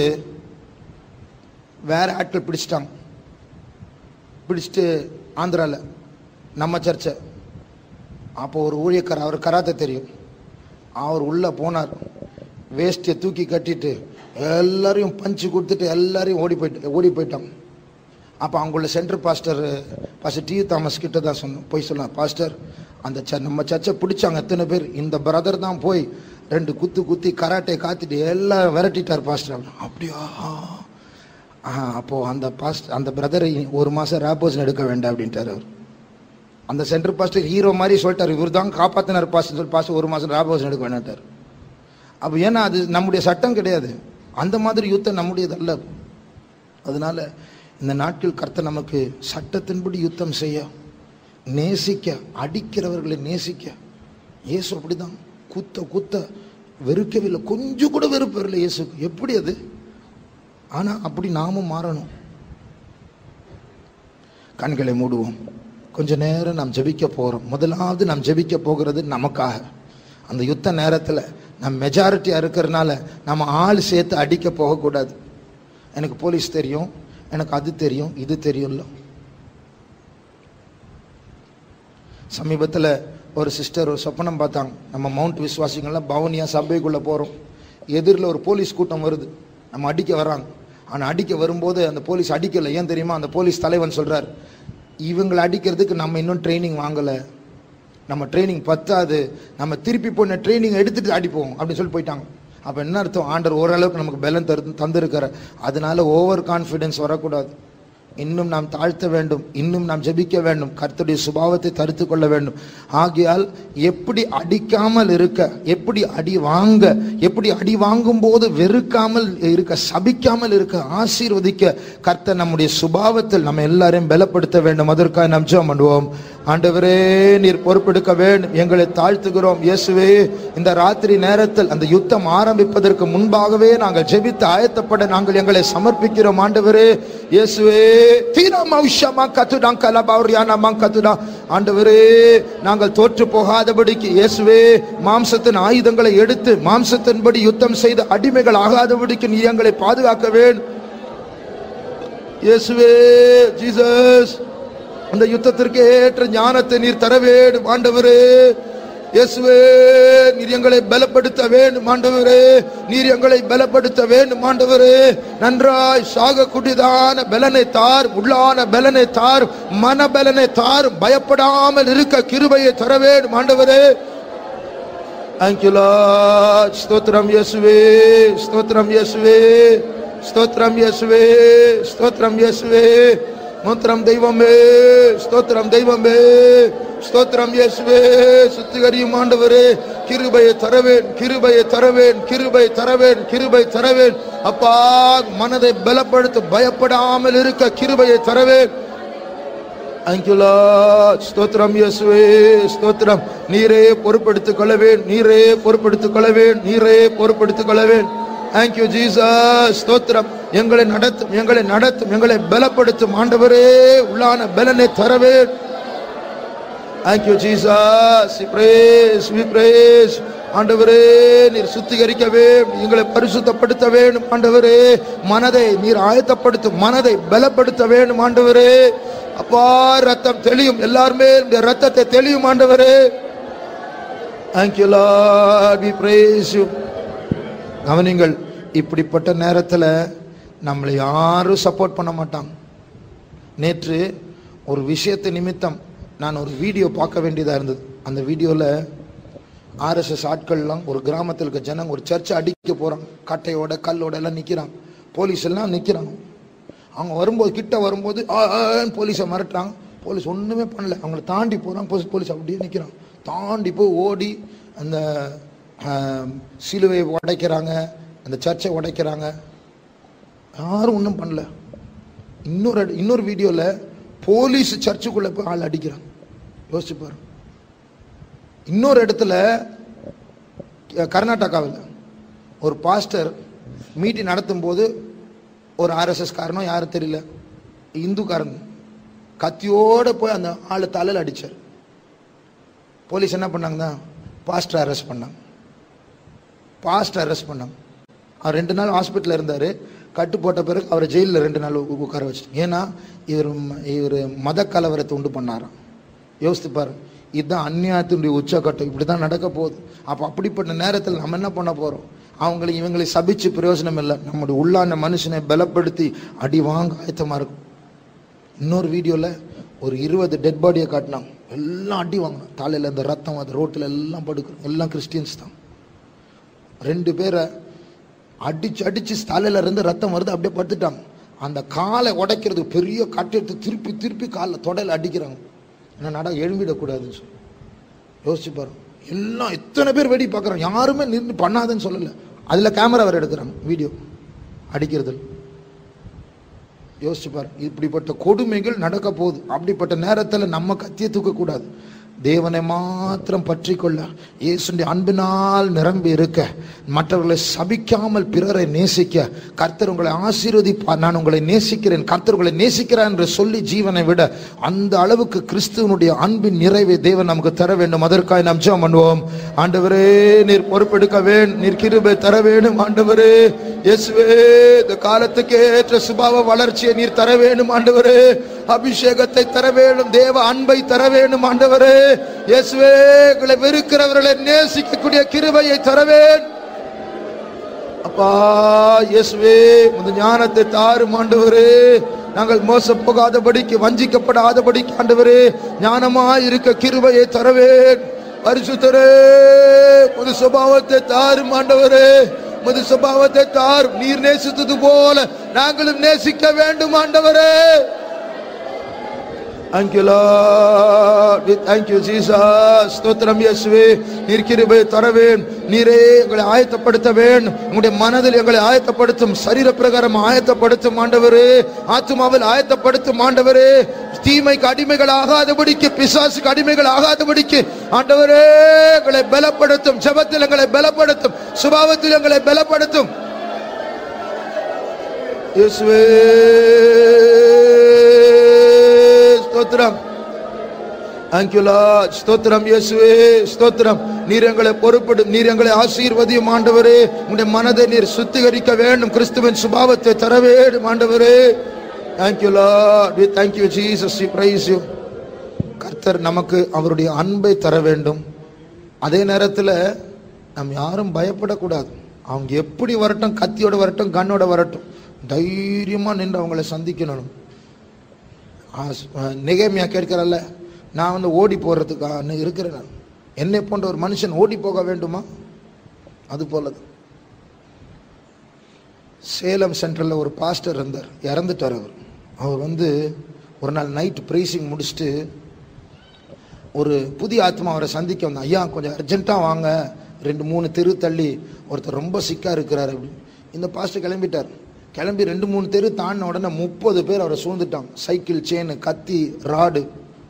வேற ஆட்கள் பிடிச்சிட்டாங்க பிடிச்சிட்டு ஆந்திரால நம்ம சர்ச்சை அப்போ ஒரு ஊழியக்காரர் அவர் கராத்தே தெரியும் அவர் உள்ள போனார் வேஷ்டியை தூக்கி கட்டிட்டு எல்லாரையும் பஞ்சு கொடுத்துட்டு எல்லாரையும் ஓடி போயிட்டு ஓடி போயிட்டாங்க அப்போ அவங்கள centre pastor pastor T Thomas கிட்ட தான் சொன்னோம் போய் சொன்னார் பாஸ்டர் அந்த ச நம்ம சர்ச்சை பிடிச்சாங்க எத்தனை பேர் இந்த பிரதர் தான் போய் ரெண்டு குத்து குத்தி கராட்டை காத்திட்டு எல்லாம் விரட்டிட்டார் பாஸ்டர் அப்படின்னு. அப்படியா ஆ அப்போ அந்த பாஸ்ட் அந்த பிரதரை ஒரு மாசம் ராப்போசன் எடுக்க வேண்டாம் அப்படின்ட்டார் அவர் அந்த சென்டர் பாஸ்டர் ஹீரோ மாதிரி சொல்லிட்டார் இவர் தான் காப்பாத்தினார் பாஸ்டர் சொல்லி பாஸ்டர் ஒரு மாசம் ராப்போசன் எடுக்க வேண்டாட்டார் அப்போ ஏன்னா அது நம்முடைய சட்டம் கிடையாது அந்த மாதிரி யுத்தம் நம்முடையது அல்ல அதனால இந்த நாட்கள் கர்த்தர் நமக்கு சட்டத்தின்படி யுத்தம் செய்ய நேசிக்க அடிக்கிறவர்களை நேசிக்க இயேசு அப்படிதான் குத்த குத்த வெறுக்கவில்லை கொஞ்சம் கூட வெறுப்பு வரல இயேசுக்கு எப்படி அது ஆனா அப்படி நாமும் மாறணும் கண்களை மூடுவோம் கொஞ்ச நேரம் நாம் ஜெபிக்க போறோம் முதலாவது நாம் ஜெபிக்க போகிறது நமக்காக அந்த யுத்த நேரத்துல நம்ம மெஜாரிட்டியா இருக்கிறதுனால நம்ம ஆள் சேர்த்து அடிக்க போகக்கூடாது எனக்கு போலீஸ் தெரியும் எனக்கு அது தெரியும் இது தெரியும்ல சமீபத்துல ஒரு சிஸ்டர் ஒரு சொப்பனம் பார்த்தாங்க நம்ம மவுண்ட் விசுவாசிகள்லாம் பவனியா சபைக்குள்ள போறோம் எதிரில் ஒரு போலீஸ் கூட்டம் வருது நம்ம அடிக்க வராங்க ஆனா அடிக்க வரும்போது அந்த போலீஸ் அடிக்கல ஏன் தெரியுமா அந்த போலீஸ் தலைவன் சொல்றார் இவங்களை அடிக்கிறதுக்கு நம்ம இன்னும் ட்ரைனிங் வாங்கல நம்ம ட்ரைனிங் பத்தாது நம்ம திருப்பி போன ட்ரைனிங் எடுத்துட்டு அடிப்போம் அப்படின்னு சொல்லி போயிட்டாங்க அப்ப என்ன அர்த்தம் ஆண்டர் ஓரளவுக்கு நமக்கு பலம் தரு தந்திருக்கிற அதனால ஓவர் கான்ஃபிடன்ஸ் வரக்கூடாது இன்னும் நாம் தாழ்த்த வேண்டும் இன்னும் நாம் ஜெபிக்க வேண்டும் கர்த்தருடைய சுபாவத்தை தரித்து கொள்ள வேண்டும் ஆகையால் எப்படி அடிக்காமல் இருக்க எப்படி அடி வாங்க எப்படி அடி வாங்கும் போது வெறுக்காமல் இருக்க சபிக்காமல் இருக்க ஆசீர்வதிக்க கர்த்தர் நம்முடைய சுபாவத்தில் நம்ம எல்லாரையும் பலப்படுத்த வேண்டும் அதற்காக நாம் ஜெபம் பண்ணுவோம் ஆண்டவரே நீர் பொறுப்பெடுக்க வேண்டும் எங்களை தாழ்த்துகிறோம் இயேசுவே இந்த ராத்திரி நேரத்தில் அந்த யுத்தம் ஆரம்பிப்பதற்கு முன்பாகவே நாங்கள் ஜெபித்து ஆயத்தப்பட நாங்கள் எங்களை சமர்ப்பிக்கிறோம் ஆண்டவரே இயேசுவே தீரமா உஷமா கத்துடா கலபௌரியானா கத்துடா ஆண்டவரே நாங்கள் தோற்று போகாதபடிக்கு இயேசுவே மாம்சத்தின் ஆயுதங்களை எடுத்து மாம்சத்தின்படி யுத்தம் செய்து அடிமைகள் ஆகாதபடிக்கு நீ எங்களை பாதுகாக்க வேண்டும் இயேசுவே ஜீசஸ் அந்த யுத்தத்திற்கு ஏற்ற ஞானத்தை நீர் தர வேண்டும் ஆண்டவரே இயேசுவே நீர் எங்களை பலப்படுத்த வேண்டும் ஆண்டவரே நீர் எங்களை பலப்படுத்த வேண்டும் ஆண்டவரே நன்றாய் சாகக்கூடியதான பலனை தார் உள்ளான பலனை தார் மன பலனை தார் பயப்படாமல் இருக்க கிருபையை தர வேண்டும் ஆண்டவரே Thank you, Lord. ஸ்தோத்திரம் இயேசுவே ஸ்தோத்திரம் இயேசுவே ஸ்தோத்திரம் இயேசுவே ஸ்தோத்திரம் இயேசுவே ஸ்தோத்திரம் தெய்வமே ஸ்தோத்திரம் தெய்வமே ஸ்தோத்திரம் இயேசுவே சுத்திகரியும் ஆண்டவரே கிருபையை தரவேன் கிருபையை தரவேன் கிருபை தரவேன் கிருபை தரவேன் அப்பா மனதை பலப்படுத்த பயப்படாமல் இருக்க கிருபையை தரவேன் Thank you, Lord. ஸ்தோத்திரம் இயேசுவே ஸ்தோத்திரம் நீரே பொறுப்படுத்திக் கொள்ளவேன் நீரே பொறுப்படுத்திக் கொள்ளவேன் நீரே பொறுப்படுத்திக் கொள்ளவேன் Thank you, Jesus. ஸ்தோத்திரம் எங்களை நடத்தும் எங்களை நடத்தும் எங்களை பலப்படுத்தும் ஆண்டவரே உள்ளான பலனை தரவேன் Thank you, Jesus. We praise, we praise. ஆண்டவரே நீர் சுத்திகரிக்க வேண்டும் எங்களை பரிசுத்தப்படுத்த வேண்டும் ஆண்டவரே மனதை நீர் ஆயத்தப்படுத்தும் மனதை பலப்படுத்த வேண்டும் ஆண்டவரே அப்பா ரத்தம் தெளியும் எல்லாருமே இந்த ரத்தத்தை தெளியும் ஆண்டவரே Thank you, Lord. We praise you. கவனிங்கள் இப்படிப்பட்ட நேரத்தில் நம்மளை யாரும் சப்போர்ட் பண்ண மாட்டாங்க நேற்று ஒரு விஷயத்தை நிமித்தம் நான் ஒரு வீடியோ பார்க்க வேண்டியதாக இருந்தது அந்த வீடியோவில் ஆர்எஸ்எஸ் ஆட்கள்லாம் ஒரு கிராமத்தில் இருக்க ஜனங்க ஒரு சர்ச்சை அடிக்க போகிறாங்க கட்டையோட கல்லோட எல்லாம் நிற்கிறாங்க போலீஸ் எல்லாம் நிற்கிறாங்க அவங்க வரும்போது கிட்ட வரும்போது ஆ, ஆன்னு போலீஸை மிரட்டுறாங்க போலீஸ் ஒன்றுமே பண்ணல அவங்கள தாண்டி போகிறாங்க போலீஸ் போலீஸ் அப்படியே நிற்கிறாங்க தாண்டி போய் ஓடி அந்த ஆம், சிலுவையை உடைக்கிறாங்க அந்த சர்ச்சை உடைக்கிறாங்க யாரும் ஒன்றும் பண்ணல இன்னொரு இட- இன்னொரு வீடியோவில் போலீஸ் சர்ச்சுக்குள்ளே போய் ஆள் அடிக்கிறாங்க யோசிச்சு பாரு இன்னொரு இடத்துல அஹ், கர்நாடகாவில் ஒரு பாஸ்டர் மீட்டிங் நடத்தும் போது ஒரு ஆர்எஸ்எஸ் காரனோ யாரும் தெரியல இந்துக்காரன் கத்தியோட போய் அந்த ஆளு தலையில் அடிச்சார் போலீஸ் என்ன பண்ணாங்க பாஸ்டர் அரெஸ்ட் பண்ணாங்க பாஸ்டர் அரெஸ்ட் பண்ணாங்க அவர் ரெண்டு நாள் ஹாஸ்பிட்டலில் இருந்தார் கட்டு போட்ட பிறகு அவரை ஜெயிலில் ரெண்டு நாள் உ- உட்கார வச்சுட்டு ஏன்னா இவர் ம- இவர் மத கலவரத்தை உண்டு பண்ணாராம் யோசித்து பாரு இதுதான் அந்நியாயத்தினுடைய உச்சக்கட்டம் இப்படி தான் நடக்க போகுது அப்போ அப்படிப்பட்ட நேரத்தில் நம்ம என்ன பண்ண போகிறோம் அவங்களை இவங்களை சபிச்சு பிரயோஜனம் இல்லை நம்முடைய உள்ளான மனுஷனை பலப்படுத்தி அடி வாங்க ஆயத்தமாக இருக்கும் இன்னொரு வீடியோவில் ஒரு இருபது டெட் பாடியை காட்டினாங்க எல்லாம் அடி வாங்கினோம் தலையில் இந்த ரத்தம் அது ரோட்டில் எல்லாம் படுக்கிறோம் எல்லாம் கிறிஸ்டியன்ஸ் தான் ரெண்டு பேரை அடிச்சு அடிச்சு தலையில இருந்து ரத்தம் வருது அப்படியே படுத்துட்டாங்க அந்த காலை உடைக்கிறதுக்கு பெரிய கட்டை எடுத்து திருப்பி திருப்பி காலில் தொடையில் அடிக்கிறாங்க என்ன நட எழும்பிடக்கூடாதுன்னு சொல்லி யோசிச்சு பாருங்க எல்லாம் எத்தனை பேர் வெடி பார்க்குறாங்க யாருமே நின்று பண்ணாதுன்னு சொல்லலை அதில் கேமரா வேறு எடுக்கிறாங்க வீடியோ அடிக்கிறது யோசிச்சு பாரு இப்படிப்பட்ட கொடுமைகள் நடக்க போகுது அப்படிப்பட்ட நேரத்தில் நம்ம கத்திய தூக்கக்கூடாது தேவனை மாத்திரம் பற்றி கொள்ள இயேசுடைய அன்பினால் நிரம்பி இருக்க மற்றவர்களை சபிக்காமல் பிறரை நேசிக்க கர்த்தர் உங்களை ஆசீர்வதிப்பார் நான் உங்களை நேசிக்கிறேன் கர்த்தர் உங்களை நேசிக்கிறார் என்று சொல்லி ஜீவனை விட அந்த அளவுக்கு கிறிஸ்துவனுடைய அன்பின் நிறைவை தேவன் நமக்கு தர வேண்டும் அதற்காக நாம் ஜெபம் பண்ணுவோம் ஆண்டவரே நீர் பொறுப்பெடுக்க வேண்டும் நீர் கிருபை தர வேண்டும் ஆண்டவரே இயேசுவே இந்த காலத்துக்கு ஏற்ற சுபாவ வளர்ச்சியை நீர் தர வேண்டும் ஆண்டவரே அபிஷேகத்தை தர வேண்டும் தேவ அன்பை தர வேண்டும் ஆண்டவரே இயேசுவே எங்களை வெறுக்கிறவர்களை நேசிக்கக்கூடிய கிருபையை தர வேண்டும் அப்பா இயேசுவே உந்த ஞானத்தை தாரும் ஆண்டவரே நாங்கள் மோச போகாதபடிக்கு வஞ்சிக்கப்படாதபடிக்கு ஆண்டவரே ஞானமாய் இருக்க கிருபையை தரவேன் பரிசுத்தரே புது சுபாவத்தை தாரும் ஆண்டவரே புது சுபாவத்தை தாரும் நீர் நேசித்தது போல நாங்களும் நேசிக்க வேண்டும் ஆண்டவரே Thank you, Lord. We thank you, Jesus. ஸ்தோத்திரம் இயேசுவே நீர் கிருபை தரவேன் நீரே எங்களை ஆயத்தப்படுத்த வேண்டும் உங்களுடைய மனதில் எங்களை ஆயத்தப்படுத்தும் சரீர பிரகாரம் ஆயத்தப்படுத்தும் ஆண்டவரே ஆத்மாவில் ஆயத்தப்படுத்தும் ஆண்டவரே தீமைக்கு அடிமைகள் ஆகாதபடிக்கு பிசாசுக்கு அடிமைகள் ஆகாதபடிக்கு ஆண்டவரே எங்களை பலப்படுத்தும் ஜெபத்தில் எங்களை பலப்படுத்தும் சுபாவத்தில் எங்களை பலப்படுத்தும் இயேசுவே ஸ்தோத்திரம் Thank you, Lord. ஸ்தோத்திரம் இயேசுவே ஸ்தோத்திரம் நீர் எங்களை பொறுப்படும் நீர் எங்களை ஆசீர்வதியும் ஆண்டவரே உங்களுடைய மனதை நீர் சுத்திகரிக்க வேண்டும் கிறிஸ்துவின் சுபாவத்தை தர வேண்டும் ஆண்டவரே Thank you, Lord. We thank you, Jesus. We praise you. கர்த்தர் நமக்கு அவருடைய அன்பை தர வேண்டும் அதே நேரத்தில் நாம் யாரும் பயப்படக்கூடாது அவங்க எப்படி வரட்டும் கத்தியோட வரட்டும் கண்ணோட வரட்டும் தைரியமாக நின்று அவங்கள சந்திக்கணும் நிகழ்மையா கேட்கிறல்ல நான் வந்து ஓடி போகிறதுக்காக இருக்கிறேன் நான் என்னை போன்ற ஒரு மனுஷன் ஓடி போக வேண்டுமா அது போலது சேலம் சென்ட்ரலில் ஒரு பாஸ்டர் இருந்தார் இறந்துட்டார் அவர் அவர் வந்து ஒரு நாள் நைட் ப்ரைசிங் முடிச்சுட்டு ஒரு புதிய ஆத்மா அவரை சந்திக்க வந்தேன் ஐயா கொஞ்சம் அர்ஜென்ட்டாக வாங்க ரெண்டு மூணு தெரு தள்ளி ஒருத்தர் ரொம்ப சிக்காக இருக்கிறார் அப்படின்னு இந்த பாஸ்டர் கிளம்பிட்டார் கிளம்பி ரெண்டு மூணு தெரு தாண்டின உடனே முப்பது பேர் அவரை சூழ்ந்துட்டாங்க சைக்கிள் செயின் கத்தி ராடு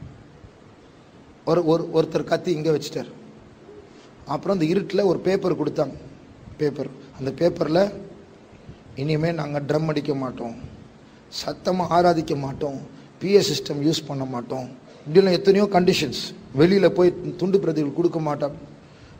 ஒரு ஒரு ஒருத்தர் கத்தி இங்கே வச்சுட்டார் அப்புறம் அந்த இருட்டில் ஒரு பேப்பர் கொடுத்தாங்க பேப்பர் அந்த பேப்பரில் இனிமேல் நாங்கள் ட்ரம் அடிக்க மாட்டோம் சத்தமாக ஆராதிக்க மாட்டோம் பிஏ சிஸ்டம் யூஸ் பண்ண மாட்டோம் இப்படிலாம் எத்தனையோ கண்டிஷன்ஸ் வெளியில் போய் துண்டு பிரதிகள் கொடுக்க மாட்டோம்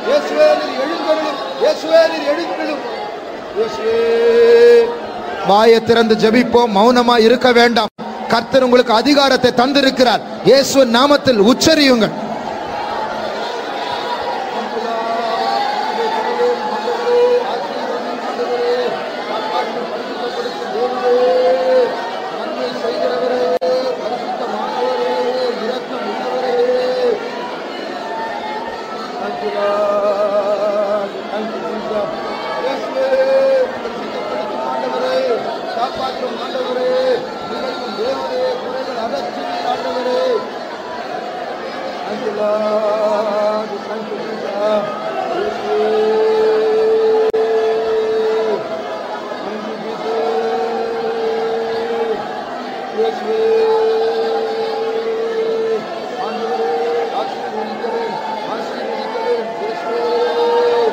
இயேசுவே நீர் எழுந்தருளும் இயேசுவே நீர் எழுந்தருளும் இயேசுவே வாயை திறந்து ஜெபிப்போம் மௌனமா இருக்க வேண்டாம் கர்த்தர் உங்களுக்கு அதிகாரத்தை தந்திருக்கிறார் இயேசு நாமத்தில் உச்சரியுங்கள் காப்பாற்றும் ஆண்டவரே நிகழ்வும் தேவனே குறைகள் அகற்றி ஆண்டவரே Thank you, Lord. Thank you, Jesus. Yes, Thank you, Jesus. Yes, ஆண்டவரே, ஆசீர்வதிக்கவே, ஆசீர்வதிக்கவே. Yes,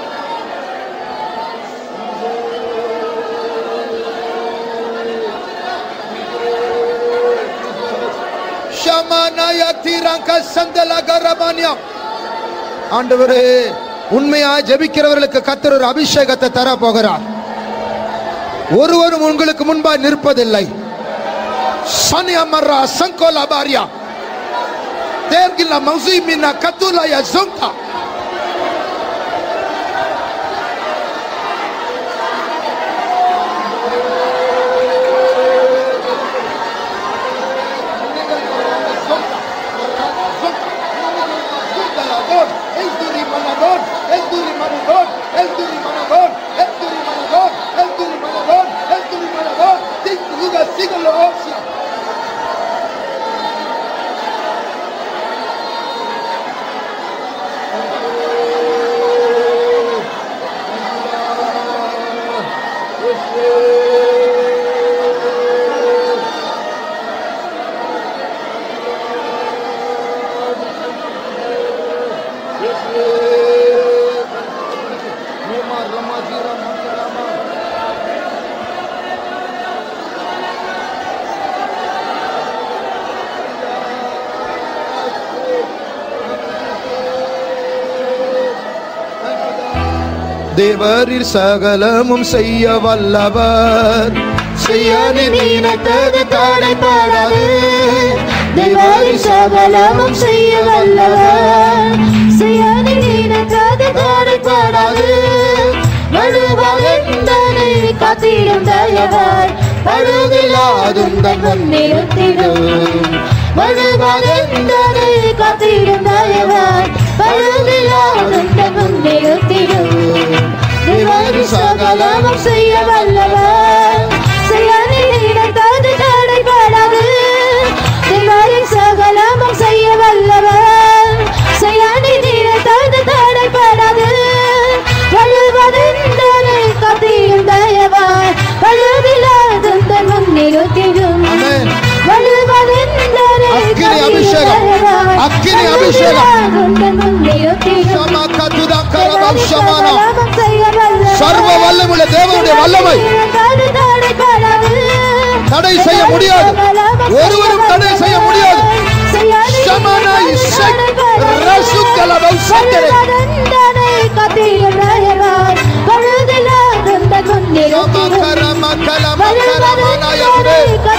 ஷமானாயா தீராங்க சந்தலகரமானியம் ஆண்டவரே உண்மையாய் ஜெபிக்கிறவர்களுக்கு கத்தர் ஒரு அபிஷேகத்தை தர போகிறார் ஒருவரும் உங்களுக்கு முன்பாய் நிற்பதில்லை சனியமர்ரா சங்கோலா பாரியா தேர்கில மௌசிமினா கத்துலாயா ஜுங்கா தேவரில் சகலமும் செய்ய வல்லவர் செய்ய நினைத்தது தடைப்படாது தேவரில் சகலமும் செய்ய வல்லவர் செய்ய நினைத்தது தடைப்படாது வலுவாகந்தனை காத்திடும் தயவர் பழுதில்லாதும் தன் முன்னிறுத்திடும் வலுவாகந்தனை காத்திடும் தயவர் பழுதில்லாதும் தன் முன்னிறுத்திடும் தேவரில் சகலமும் செய்ய வல்லவர் செய்ய நினைத்தது தடைப்படாது தேவரில் சகலமும் செய்ய வல்லவர் செய்ய நினைத்தது தடைப்படாது வலுவதெந்தனை காத்திடும் தயவாய் வலுவில்லாதும் தன் முன்னிறுத்திடும் Amen. வலுவதெந்தனை அக்கினி அபிஷேகம். அக்கினி அபிஷேகம். ஷமா கதுதா கரபம் ஷமானா. சர்வ வல்லமுள்ள தேவனுடைய வல்லமை தடை செய்ய முடியாது ஒருவரும் தடை செய்ய முடியாது ஷமானா இஷக் ரசுக்கலபம் சந்தரே ஷமா கரம கலம கரமனாயத்ரே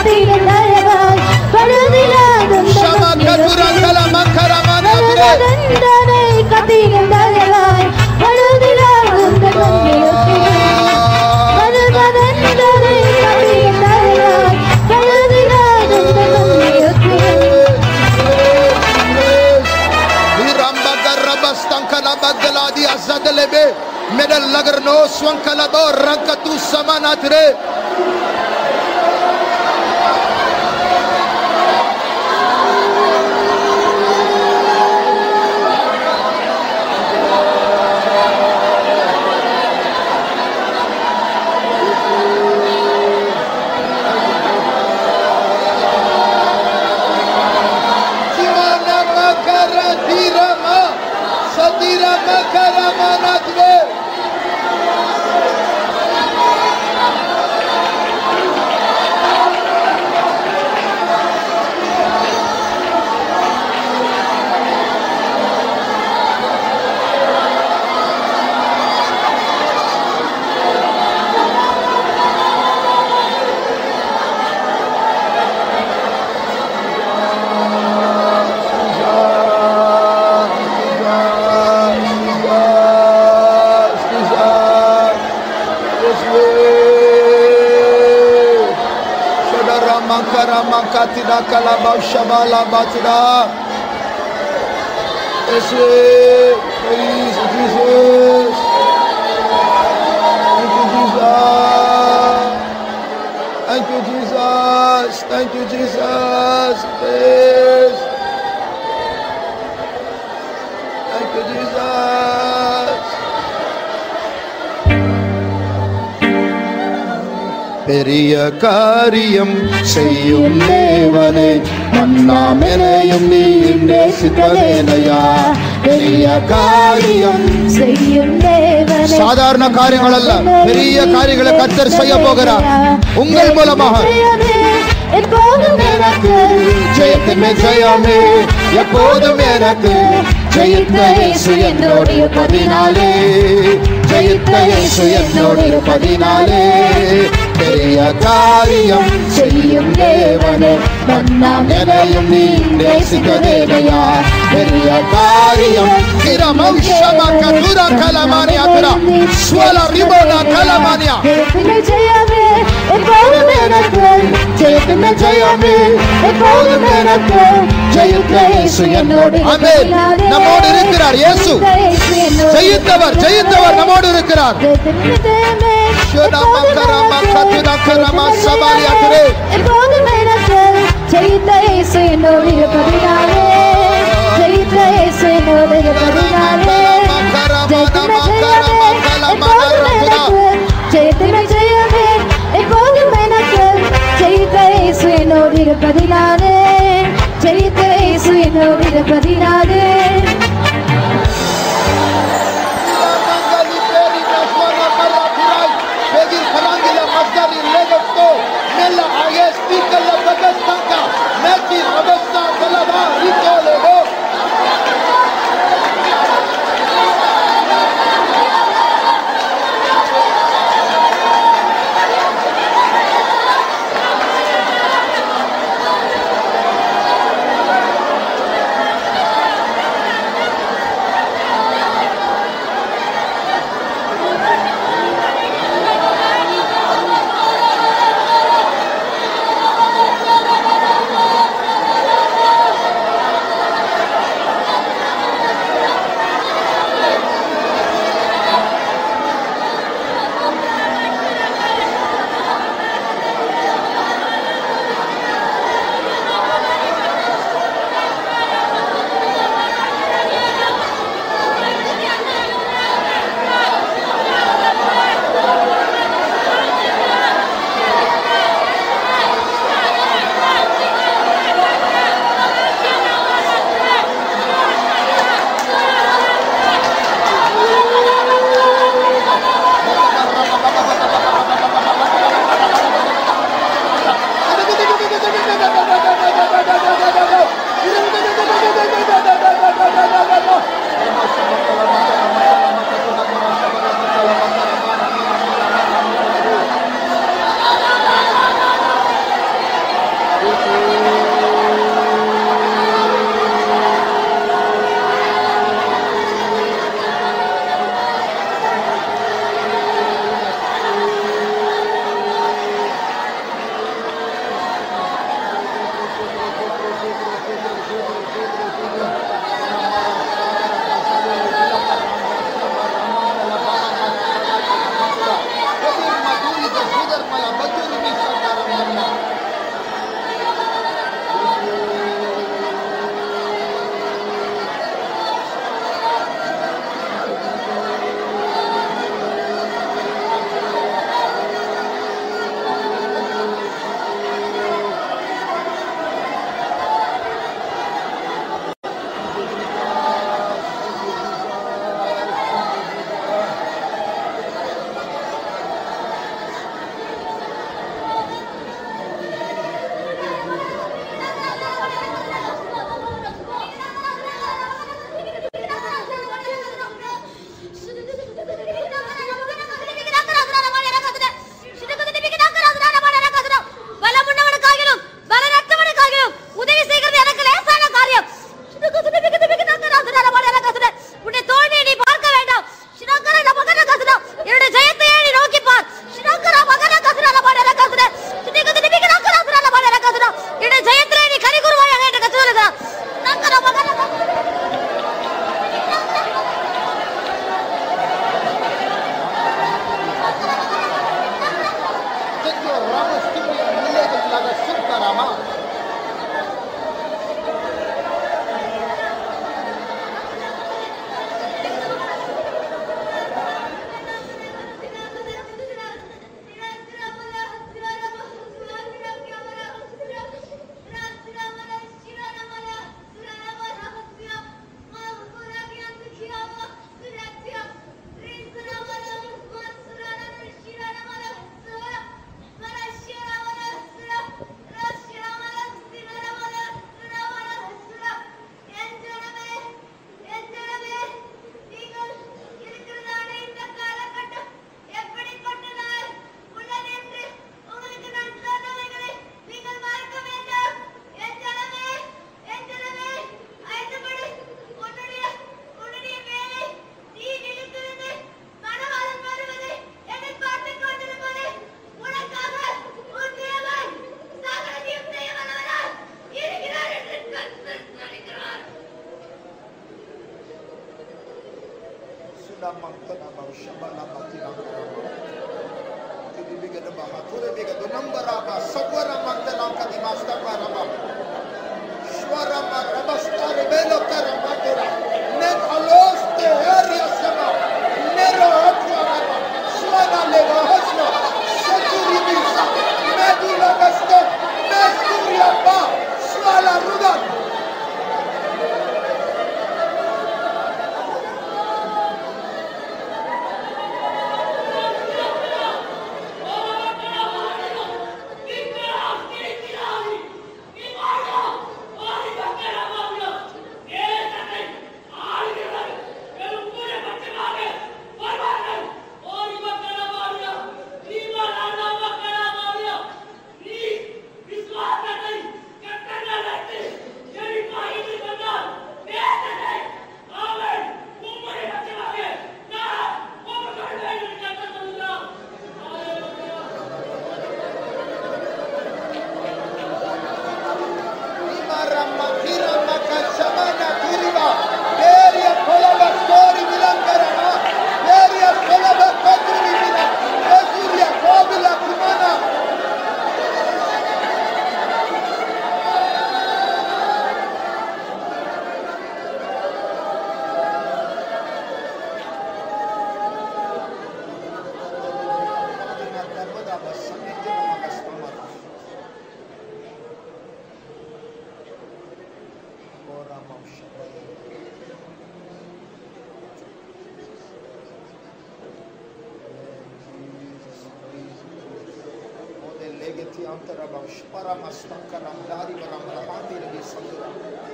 ஷமா கதுரா கலம கரமனாயத்ரே Viramba garraba stankala badaladi azadalebe medal lagarno swankalabo rankatu samanatre Simana makara dirama sadira makara manatre Karamakatida Kalabashabala Batida. Yes, praise Jesus. Thank you, Jesus. Thank you, Jesus. Thank you, Jesus. Praise. Thank you, Jesus. பெரிய காரியம் செய்யும் தேவனே மன்னாமெனையும் நீ நேசித்ததேனையா பெரிய காரியம் செய்யும் தேவனே சாதாரண காரியங்கள் அல்ல பெரிய காரியங்களை கர்த்தர் செய்ய போகிறார் உங்கள் மூலமாக ஜெயமே எப்போதும் எனக்கு ஜெயத்தின் ஜெயமே எப்போதும் எனக்கு ஜெயித்த இயேசு என்னோடு இருப்பதினாலே ஜெயித்த இயேசு என்னோடு இருப்பதினாலே பெரிய காரியம் செய்யும் தேவனே நன்னாம் எனையும் நீ நேசிக்கதேனையா பெரிய காரியம் கிரமம் ஷமக துர கலமானியா துர ஸ்வல ரிபோனா கலமானியா ஜெயத்தின் ஜெயமே எப்போதும் எனக்கு ஜெயத்தின் ஜெயமே எப்போதும் எனக்கு ஜெயித்த இயேசு என்னோடு ஆமென் நம்மோடு இருக்கிறார் இயேசு ஜெயித்தவர் ஜெயித்தவர் நம்மோடு இருக்கிறார் எப்போதும் எனக்கு ஜெயித்த இயேசு என்னோடு இருப்பதினாலே ஜெயித்த இயேசு என்னோடு இருப்பதினாலே ஜெயத்தின் ஜெயமே எப்போதும் எனக்கு ஜெயித்த இயேசு என்னோடு இருப்பதினாலே ஜெயித்த இயேசு என்னோடு இருப்பதினாலே பலமுள்ளவனுக்காகிலும் பலனற்றவனுக்காகிலும் உதவி செய்கிறது எனக்கு லேசான காரியம் உன்னை தோல்வியை நீ பார்க்க வேண்டாம் சினக்கர மகன கசுனா என்னுடைய ஜெயத்தையே நீ நோக்கி பார் சினக்கர மகன கசுனா பாடல கசுனா சினக்கர திபிக்க நக்கர கசுனா பாடல கசுனா legeti antara bang shpara mastanka ramdari varam rahati ragi sandura.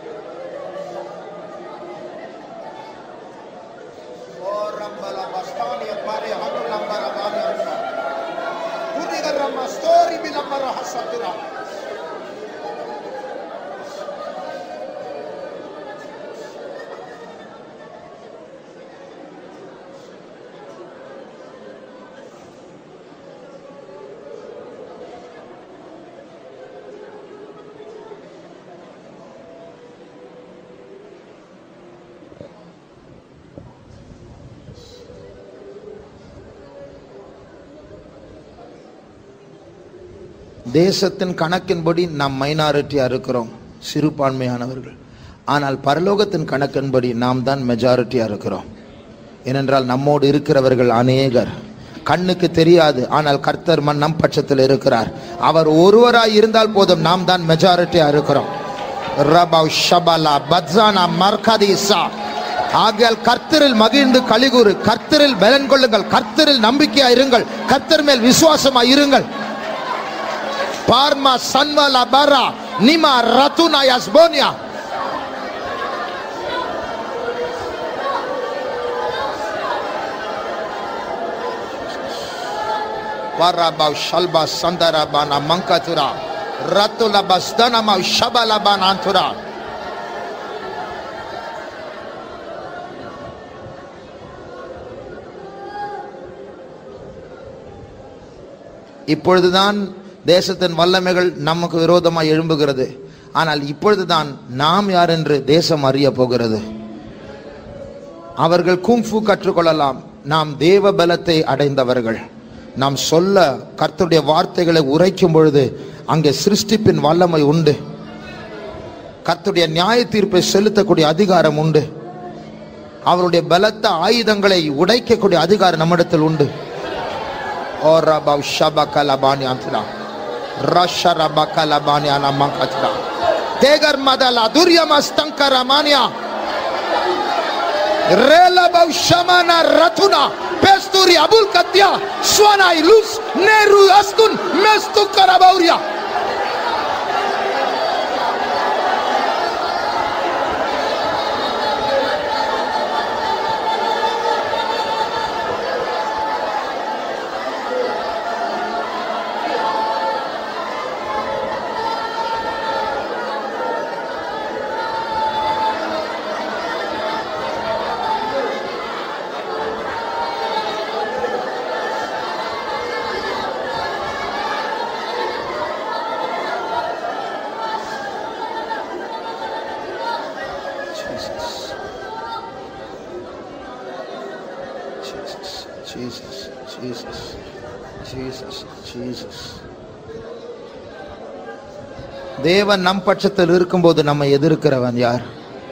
O rambala bastani apare hanu lambara bani anta. Kuniga ramastori bilambara hasatura. தேசத்தின் கணக்கின்படி நாம் மைனாரிட்டியா இருக்கிறோம் சிறுபான்மையானவர்கள் ஆனால் பரலோகத்தின் கணக்கின்படி நாம் தான் மெஜாரிட்டியா இருக்கிறோம் ஏனென்றால் நம்மோடு இருக்கிறவர்கள் அநேகர் கண்ணுக்கு தெரியாது ஆனால் கர்த்தர் மன் நம் பட்சத்தில் இருக்கிறார் அவர் ஒருவராய் இருந்தால் போதும் நாம் தான் மெஜாரிட்டியா இருக்கிறோம் ரபவ் ஷபலா பத்சானா மர்கதீசா ஆகையால் கர்த்தரில் மகிழ்ந்து கலிகூறு கர்த்தரில் பலன் கொள்ளுங்கள் கர்த்தரில் நம்பிக்கையா இருங்கள் கர்த்தர் மேல் விசுவாசமா இருங்கள் Parma Sanva Labara Nima Ratuna Yasbonia. Parabau Shalba Sandarabana Mankatura Ratula Basdana Mau Shabalaban Antura. இப்பொழுதுதான் தேசத்தின் வல்லமைகள் நமக்கு விரோதமாய் எழும்புகிறது ஆனால் இப்பொழுதுதான் நாம் யார் என்று தேசம் அறிய போகிறது அவர்கள் குங்ஃபு கற்றுக்கொள்ளலாம் நாம் தேவ பலத்தை அடைந்தவர்கள் நாம் சொல்ல கர்த்தருடைய வார்த்தைகளை உரைக்கும் பொழுது அங்கே சிருஷ்டிப்பின் வல்லமை உண்டு கர்த்தருடைய நியாய தீர்ப்பை செலுத்தக்கூடிய அதிகாரம் உண்டு அவருடைய பலத்த ஆயுதங்களை உடைக்கக்கூடிய அதிகாரம் நம்மிடத்தில் உண்டு ஓ ரபவ் ஷபகலபானி அந்தரா ரஷரபகலபானி அனமங்கத்ரா தேகர் மதலா துரியமஸ்தங்கரமானியா Relabau Shamana Ratuna Pesturi Abul Katya Swanai Luz Neru Astun Mestu Karabauria Jesus Jesus Jesus Jesus தேவன் நம் பட்சத்தில் இருக்கும்போது நம்ம எதிர்க்கிறவன் யார்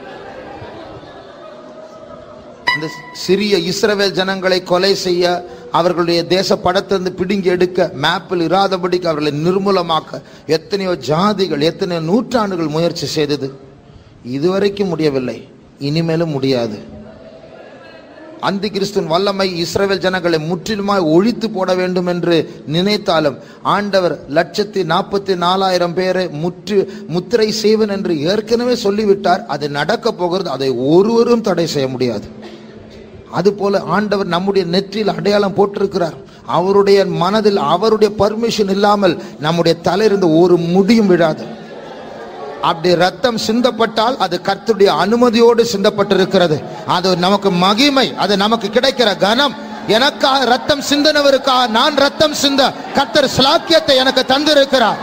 இந்த சிறிய இஸ்ரவேல் ஜனங்களை கொலை செய்ய அவர்களுடைய தேச படத்திலிருந்து பிடுங்கி எடுக்க மேப்பில் இராதபடிக்கு அவர்களை நிர்மூலமாக்க எத்தனையோ ஜாதிகள் எத்தனையோ நூற்றாண்டுகள் முயற்சி செய்தது இதுவரைக்கும் முடியவில்லை இனிமேலும் முடியாது அந்தி கிறிஸ்துவின் வல்லமை இஸ்ரவேல் ஜனங்களை முற்றிலுமாய் ஒழித்து போட வேண்டும் என்று நினைத்தாலும் ஆண்டவர் லட்சத்தி நாற்பத்தி நாலாயிரம் பேரை முற்று முத்திரை செய்வன் என்று ஏற்கனவே சொல்லிவிட்டார் அது நடக்க போகிறது அதை ஒருவரும் தடை செய்ய முடியாது அதுபோல ஆண்டவர் நம்முடைய நெற்றியில் அடையாளம் போட்டிருக்கிறார் அவருடைய மனதில் அவருடைய பர்மிஷன் இல்லாமல் நம்முடைய தலையிலிருந்து ஒரு முடியும் விழாது அப்படி ரத்தம் சிந்தப்பட்டால் அது கர்த்தருடைய அனுமதியோடு சிந்தப்பட்டிருக்கிறது அது நமக்கு மகிமை அது நமக்கு கிடைக்கிற கனம் எனக்காக ரத்தம் சிந்தனவருக்காக நான் ரத்தம் சிந்த கர்த்தர் ஸ்லாக்கியத்தை எனக்கு தந்திருக்கிறார்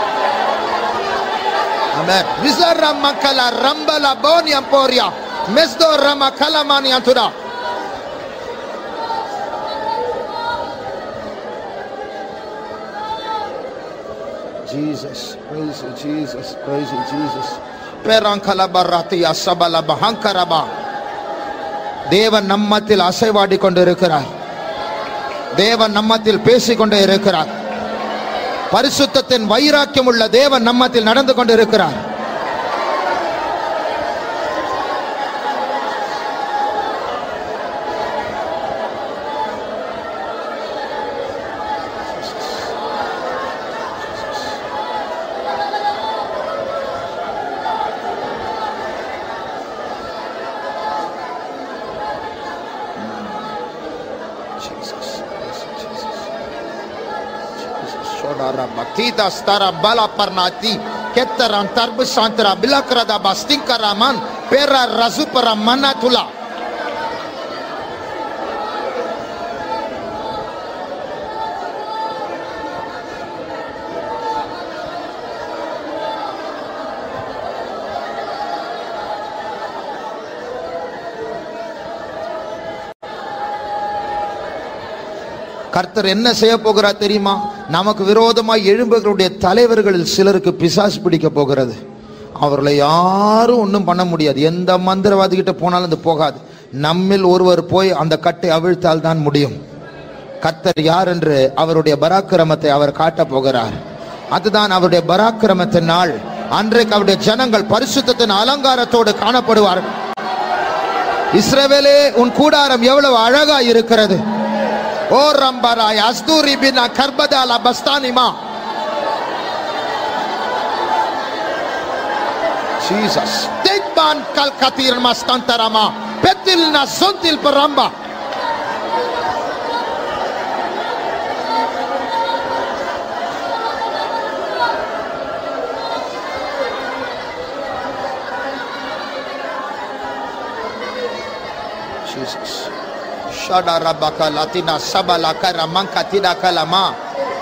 Amen. Vizarra makala rambala bonia poria. Mesdo rama kalamani antura. Jesus, praise you, Jesus, praise you, Jesus. Perankala baratiya sabala bahankaraba. தேவன் நம்மத்தில் அசைவாடி கொண்டிருக்கிறார் தேவன் நம்மத்தில் பேசிக் கொண்டே இருக்கிறார் பரிசுத்தத்தின் வைராக்கியம் உள்ள தேவன் நம்மத்தில் நடந்து கொண்டிருக்கிறார் Jesus, yes, Jesus. Jesus, Shodara Batita Stara Bala Parnati Ketaran Tarbu Santara Bilakrada Bastinkaraman Pera Razupara Manatula கர்த்தர் என்ன செய்ய போகிறார் தெரியுமா நமக்கு விரோதமாய் எழும்புகளுடைய தலைவர்களில் சிலருக்கு பிசாசு பிடிக்க போகிறது அவர்களை யாரும் ஒன்றும் பண்ண முடியாது எந்த மந்திரவாதி கிட்ட போனாலும் அது போகாது நம்மில் ஒருவர் போய் அந்த கட்டை அவிழ்த்தால் தான் முடியும் கர்த்தர் யார் என்று அவருடைய பராக்கிரமத்தை அவர் காட்டப் போகிறார் அதுதான் அவருடைய பராக்கிரமத்தின் நாள் அன்றைக்கு அவருடைய ஜனங்கள் பரிசுத்தத்தின் அலங்காரத்தோடு காணப்படுவார்கள் இஸ்ரவேலே உன் கூடாரம் எவ்வளவு அழகா இருக்கிறது ஓ ரம்பராய் அஸ்தூரி பின் கர்பதால பஸ்தானிமா Jesus. Tikban kalkatir mastantarama. Petil na sontil paramba. Jesus. Shada rabaka latina sabala karamanka tida kalama.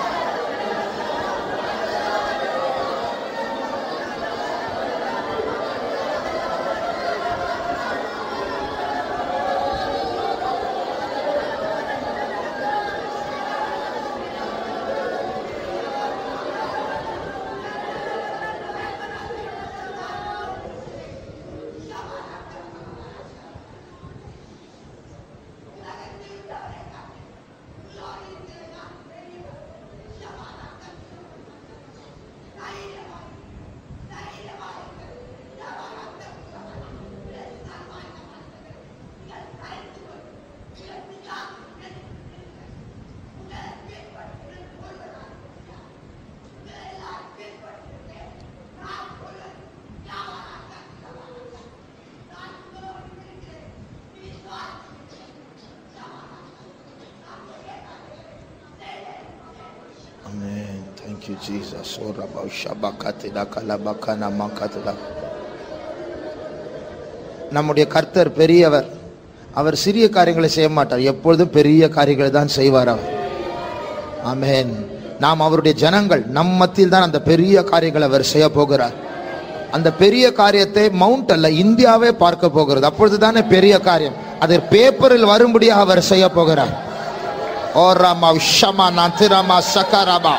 Amen. Thank you, Jesus. Oh, Rabba Shabakatida Kalabakana Makatida. நம்முடைய கர்த்தர் பெரியவர் அவர் சிறிய காரியங்களை செய்ய மாட்டார் எப்பொழுதும் பெரிய காரியங்களை தான் செய்வார் அவர் ஆமென் நாம் அவருடைய ஜனங்கள் நம் மத்தியில் தான் அந்த பெரிய காரியங்களை அவர் செய்ய போகிறார் அந்த பெரிய காரியத்தை மவுண்ட் அல்ல இந்தியாவே பார்க்க போகிறது அப்பொழுது தானே பெரிய காரியம் அது பேப்பரில் வரும்படியாக அவர் செய்ய போகிறார் ஓரமா உஷமா நந்திரமா சக்கரமா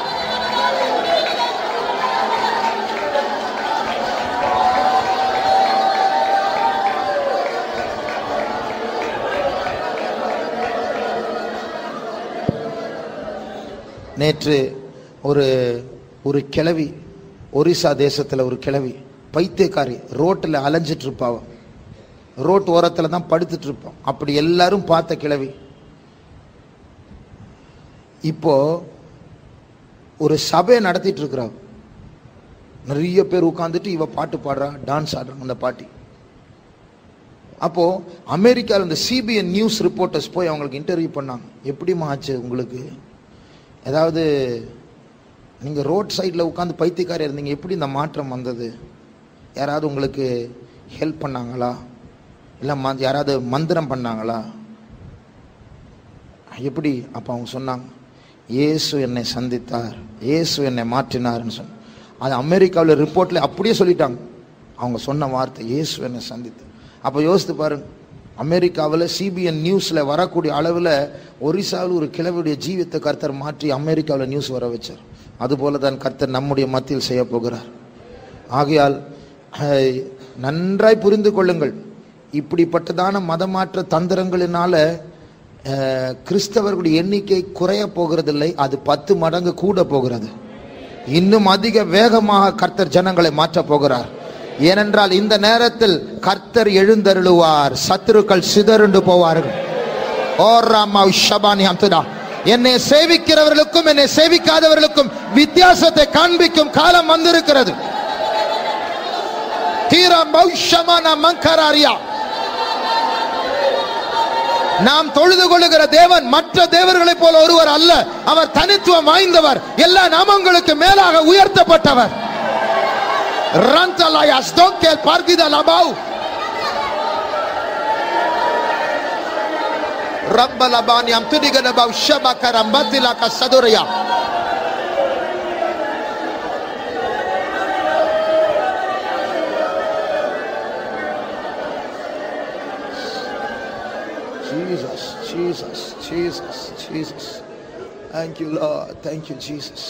நேற்று ஒரு ஒரு கிழவி ஒரிசா தேசத்தில் ஒரு கிழவி பைத்தியக்காரி ரோட்டில் அலைஞ்சிட்டு இருப்பாவ ரோட் ஓரத்தில் தான் படுத்துட்டு இருப்பான் அப்படி எல்லாரும் பார்த்த கிழவி இப்போ ஒரு சபையை நடத்திட்டு இருக்கிறா நிறைய பேர் உட்காந்துட்டு இவ பாட்டு பாடுறா டான்ஸ் ஆடுறாங்க அந்த பாட்டி அப்போ அமெரிக்காவில் இந்த சிபிஎன் நியூஸ் ரிப்போர்ட்டர்ஸ் போய் அவங்களுக்கு இன்டர்வியூ பண்ணாங்க எப்படிம்மா ஆச்சு உங்களுக்கு ஏதாவது நீங்கள் ரோட் சைடில் உட்காந்து பைத்தியக்காரி இருந்தீங்க எப்படி இந்த மாற்றம் வந்தது யாராவது உங்களுக்கு ஹெல்ப் பண்ணாங்களா இல்லை ம யாராவது மந்திரம் பண்ணாங்களா எப்படி அப்போ அவங்க சொன்னாங்க இயேசு என்னை சந்தித்தார் இயேசு என்னை மாற்றினார்னு சொன்ன அது அமெரிக்காவில் ரிப்போர்ட்டில் அப்படியே சொல்லிட்டாங்க அவங்க சொன்ன வார்த்தை இயேசு என்னை சந்தித்தார் அப்போ யோசித்து பாருங்க அமெரிக்காவில் சிபிஎன் நியூஸில் வரக்கூடிய அளவில் ஒரிசாவில் ஒரு கிழவுடைய ஜீவித்தை கர்த்தர் மாற்றி அமெரிக்காவில் நியூஸ் வர வச்சார் அதுபோல தான் கர்த்தர் நம்முடைய மத்தியில் செய்ய போகிறார் ஆகையால் அஹ், நன்றாய் புரிந்து கொள்ளுங்கள் இப்படிப்பட்டதான மதமாற்ற தந்திரங்களினால அஹ், கிறிஸ்தவர்களுடைய எண்ணிக்கை குறைய போகிறதில்லை அது பத்து மடங்கு கூட போகிறது இன்னும் அதிக வேகமாக கர்த்தர் ஜனங்களை மாற்றப் போகிறார் ஏனென்றால் இந்த நேரத்தில் கர்த்தர் எழுந்தருளுவார் சத்துருக்கள் சிதறுண்டு போவார்கள் ஓ ராமா ஷபானி அம்துதா என்னை சேவிக்கிறவர்களுக்கும் என்னை சேவிக்காதவர்களுக்கும் வித்தியாசத்தை காண்பிக்கும் காலம் வந்திருக்கிறது தீரா மௌஷமான மங்கராரியா நாம் தொழுது கொள்ளுகிற தேவன் மற்ற தேவர்களைப் போல ஒருவர் அல்ல அவர் தனித்துவம் வாய்ந்தவர் எல்லா நாமங்களுக்கு மேலாக உயர்த்தப்பட்டவர் ரந்தலாயாஸ் டோக்கேல் பார்க்கித லபாவ் ரப்ப லபானி அம்துடிக லபாவ் ஷபக ரம்பத்திலா கசதுரையா Jesus, Jesus, Jesus, Jesus. Thank you, Lord. Thank you, Jesus.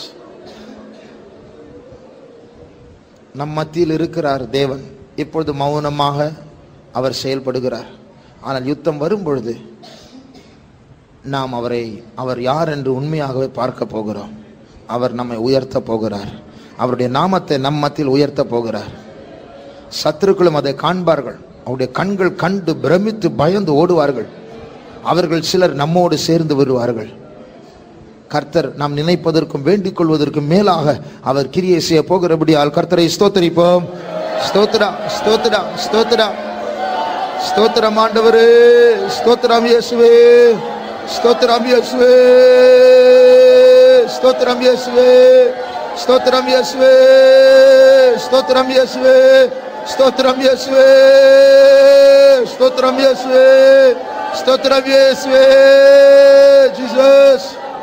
நம் மத்தியில் இருக்கிறார் தேவன் இப்பொழுது மௌனமாக அவர் செயல்படுகிறார் ஆனால் யுத்தம் வரும் பொழுது நாம் அவரை அவர் யார் என்று உண்மையாகவே பார்க்க போகிறோம் அவர் நம்மை உயர்த்த போகிறார் அவருடைய நாமத்தை நம் மத்தியில் உயர்த்த போகிறார் சத்துருக்களும் அதை காண்பார்கள் அவருடைய கண்கள் கண்டு பிரமித்து பயந்து ஓடுவார்கள் அவர்கள் சிலர் நம்மோடு சேர்ந்து வருவார்கள் கர்த்தர் நாம் நினைப்பதற்கும் வேண்டிக் கொள்வதற்கும் மேலாக அவர் கிரியை செய்ய போகிறபடியால் கர்த்தரை ஸ்தோத்தரிப்போம் ஸ்தோத்திரா ஸ்தோத்திரா ஸ்தோத்திரா ஸ்தோத்திரம் ஆண்டவரே ஸ்தோத்திரம் இயேசுவே ஸ்தோத்திரம் இயேசுவே ஸ்தோத்திரம் இயேசுவே ஸ்தோத்திரம் இயேசுவே ஸ்தோத்திரம் இயேசுவே ஸ்தோத்திரம் இயேசுவே ஸ்தோத்திரம் இயேசுவே ஸ்தோத்திரம் இயேசுவே ஜீசஸ்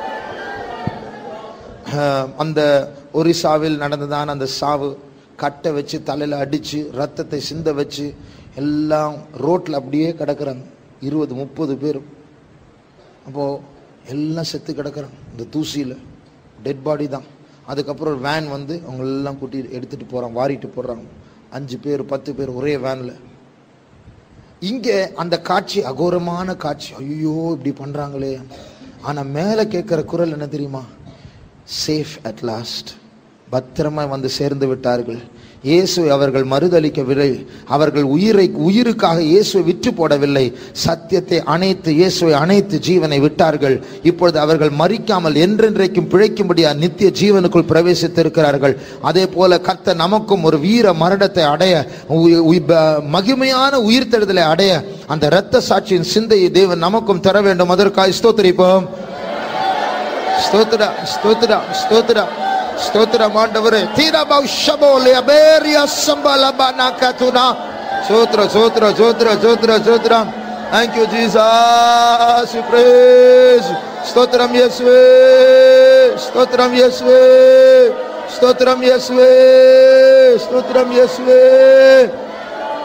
அஹ், அந்த ஒரிசாவில் நடந்ததான அந்த சாவு கட்டை வச்சு தலையில் அடித்து ரத்தத்தை சிந்த வச்சு எல்லாம் ரோட்டில் அப்படியே கிடக்குறாங்க இருபது முப்பது பேரும் அப்போது எல்லாம் செத்து கிடக்குறாங்க இந்த தூசியில் டெட் பாடி தான் அதுக்கப்புறம் ஒரு வேன் வந்து அவங்க எல்லாம் கூட்டி எடுத்துகிட்டு போகிறாங்க வாரிட்டு போடுறாங்க அஞ்சு பேர் பத்து பேர் ஒரே வேனில் இங்கே அந்த காட்சி அகோரமான காட்சி ஐயோ இப்படி பண்றாங்களே ஆனா மேலே கேட்கிற குரல் என்ன தெரியுமா சேஃப் அட் லாஸ்ட் பத்திரமா வந்து சேர்ந்து விட்டார்கள் இயேசுவை அவர்கள் மறுதளிக்கவில்லை அவர்கள் உயிரை உயிருக்காக இயேசுவை விற்று போடவில்லை சத்தியத்தை அணைத்து இயேசுவை அணைத்து ஜீவனை விட்டார்கள் இப்பொழுது அவர்கள் மறிக்காமல் என்றென்றைக்கும் பிழைக்கும்படியா நித்திய ஜீவனுக்குள் பிரவேசித்திருக்கிறார்கள் அதே போல கர்த்தர் நமக்கும் ஒரு வீர மரணத்தை அடைய உயி- உயி- ப- மகிமையான உயிர்த்தெழுதலை அடைய அந்த இரத்த சாட்சியின் சிந்தையை தேவன் நமக்கும் தர வேண்டும் அதற்காக ஸ்தோத்திரிப்போம் ஸ்தோத்திர ஸ்தோத்திர ஸ்தோத்திர ஸ்தோத்திர ஆண்டவரே தீரா பௌஷபோலே அபேரியா சம்பலபனா கதுனா ஸ்தோத்திர ஸ்தோத்திர ஸ்தோத்திர ஸ்தோத்திர ஸ்தோத்திரம் Thank you Jesus we praise ஸ்தோத்திரம் இயேசுவே ஸ்தோத்திரம் இயேசுவே ஸ்தோத்திரம் இயேசுவே ஸ்தோத்திரம் இயேசுவே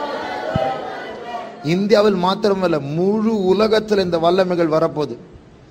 இந்தியாவில் மாத்திரமல்ல முழு உலகத்தில் இந்த வல்லமைகள் வரப்போகுது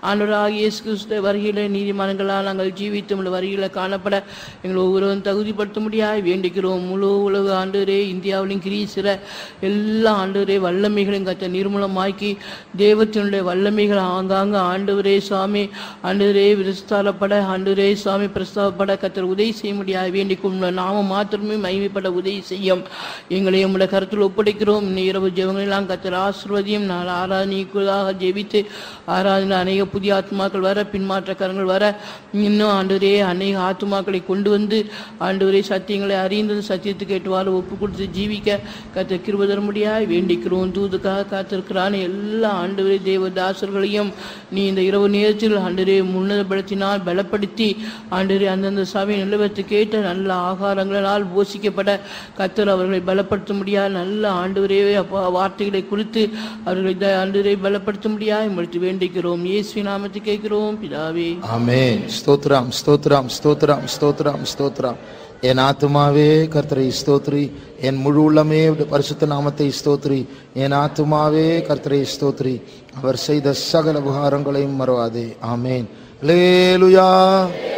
ஆண்டவராக இயேசு கிறிஸ்து வருகையில நீதிமான்களால் நாங்கள் ஜீவித்து உள்ள வருகையில காணப்பட எங்களை ஒவ்வொருவரும் தகுதிப்படுத்த முடியாது வேண்டிக்கிறோம் முழு உலக ஆண்டவரே இந்தியாவிலும் கிரீசிற எல்லா ஆண்டவரே வல்லமைகளையும் கத்த நிர்மூலமாக்கி தேவத்தினுடைய வல்லமைகள் ஆங்காங்க ஆண்டவரே சுவாமி ஆண்டவரே விஸ்தாரப்பட ஆண்டவரே சுவாமி பிரஸ்தாவப்பட கத்தர் உதவி செய்ய முடியாது வேண்டிக்கும் நாம மாத்திரமே மகிமைப்பட உதவி செய்யும் எங்களை உம்முடைய கருத்தில் ஒப்படைக்கிறோம் இன்னும் இரவு ஜெபங்களெல்லாம் கத்தர் ஆசிர்வதியும் நான் ஆராதனைக்குள்ளாக ஜெபித்து ஆராதனை அநேக புதிய ஆத்மாக்கள் வர பின்மாற்றக்காரங்கள் வர இன்னும் ஆண்டவரே அநேக ஆத்மாக்களை கொண்டு வந்து ஆண்டவரே சத்தியங்களை அறிந்தது சத்தியத்துக்கு ஏற்றுவாறு ஒப்பு கொடுத்து ஜீவிக்க கத்த கிருப தர முடியாது வேண்டிக்கிறோம் தூதுக்காக காத்திருக்கிறான் எல்லா ஆண்டவரே தேவதாசர்களையும் நீ இந்த இரவு நேரத்தில் ஆண்டவரே முன்னதப்படுத்தினால் பலப்படுத்தி ஆண்டவரே அந்தந்த சபை நிலவரத்துக்கு ஏற்ற நல்ல ஆகாரங்களால் போஷிக்கப்பட கத்தர் அவர்களை பலப்படுத்த முடியாது நல்ல ஆண்டவரே அப்பா வார்த்தைகளை குறித்து அவர்களை த- ஆண்டவரே பலப்படுத்த முடியாது உங்களுக்கு வேண்டிக்கிறோம் இயேசு நாமத்தை கேட்கிறோம் பிதாவே ஆமென் ஸ்தோத்ரம் ஸ்தோத்ரம் ஸ்தோத்ரம் ஸ்தோத்ரம் ஸ்தோத்ரம் என் ஆத்துமாவே கர்த்தரை ஸ்தோத்ரி என் முழு உள்ளமே அவருடைய பரிசுத்த நாமத்தை ஸ்தோத்ரி என் ஆத்துமாவே கர்த்தரை ஸ்தோத்ரி அவர் செய்த சகல உபகாரங்களையும் மறவாதே ஆமென் லேலுயா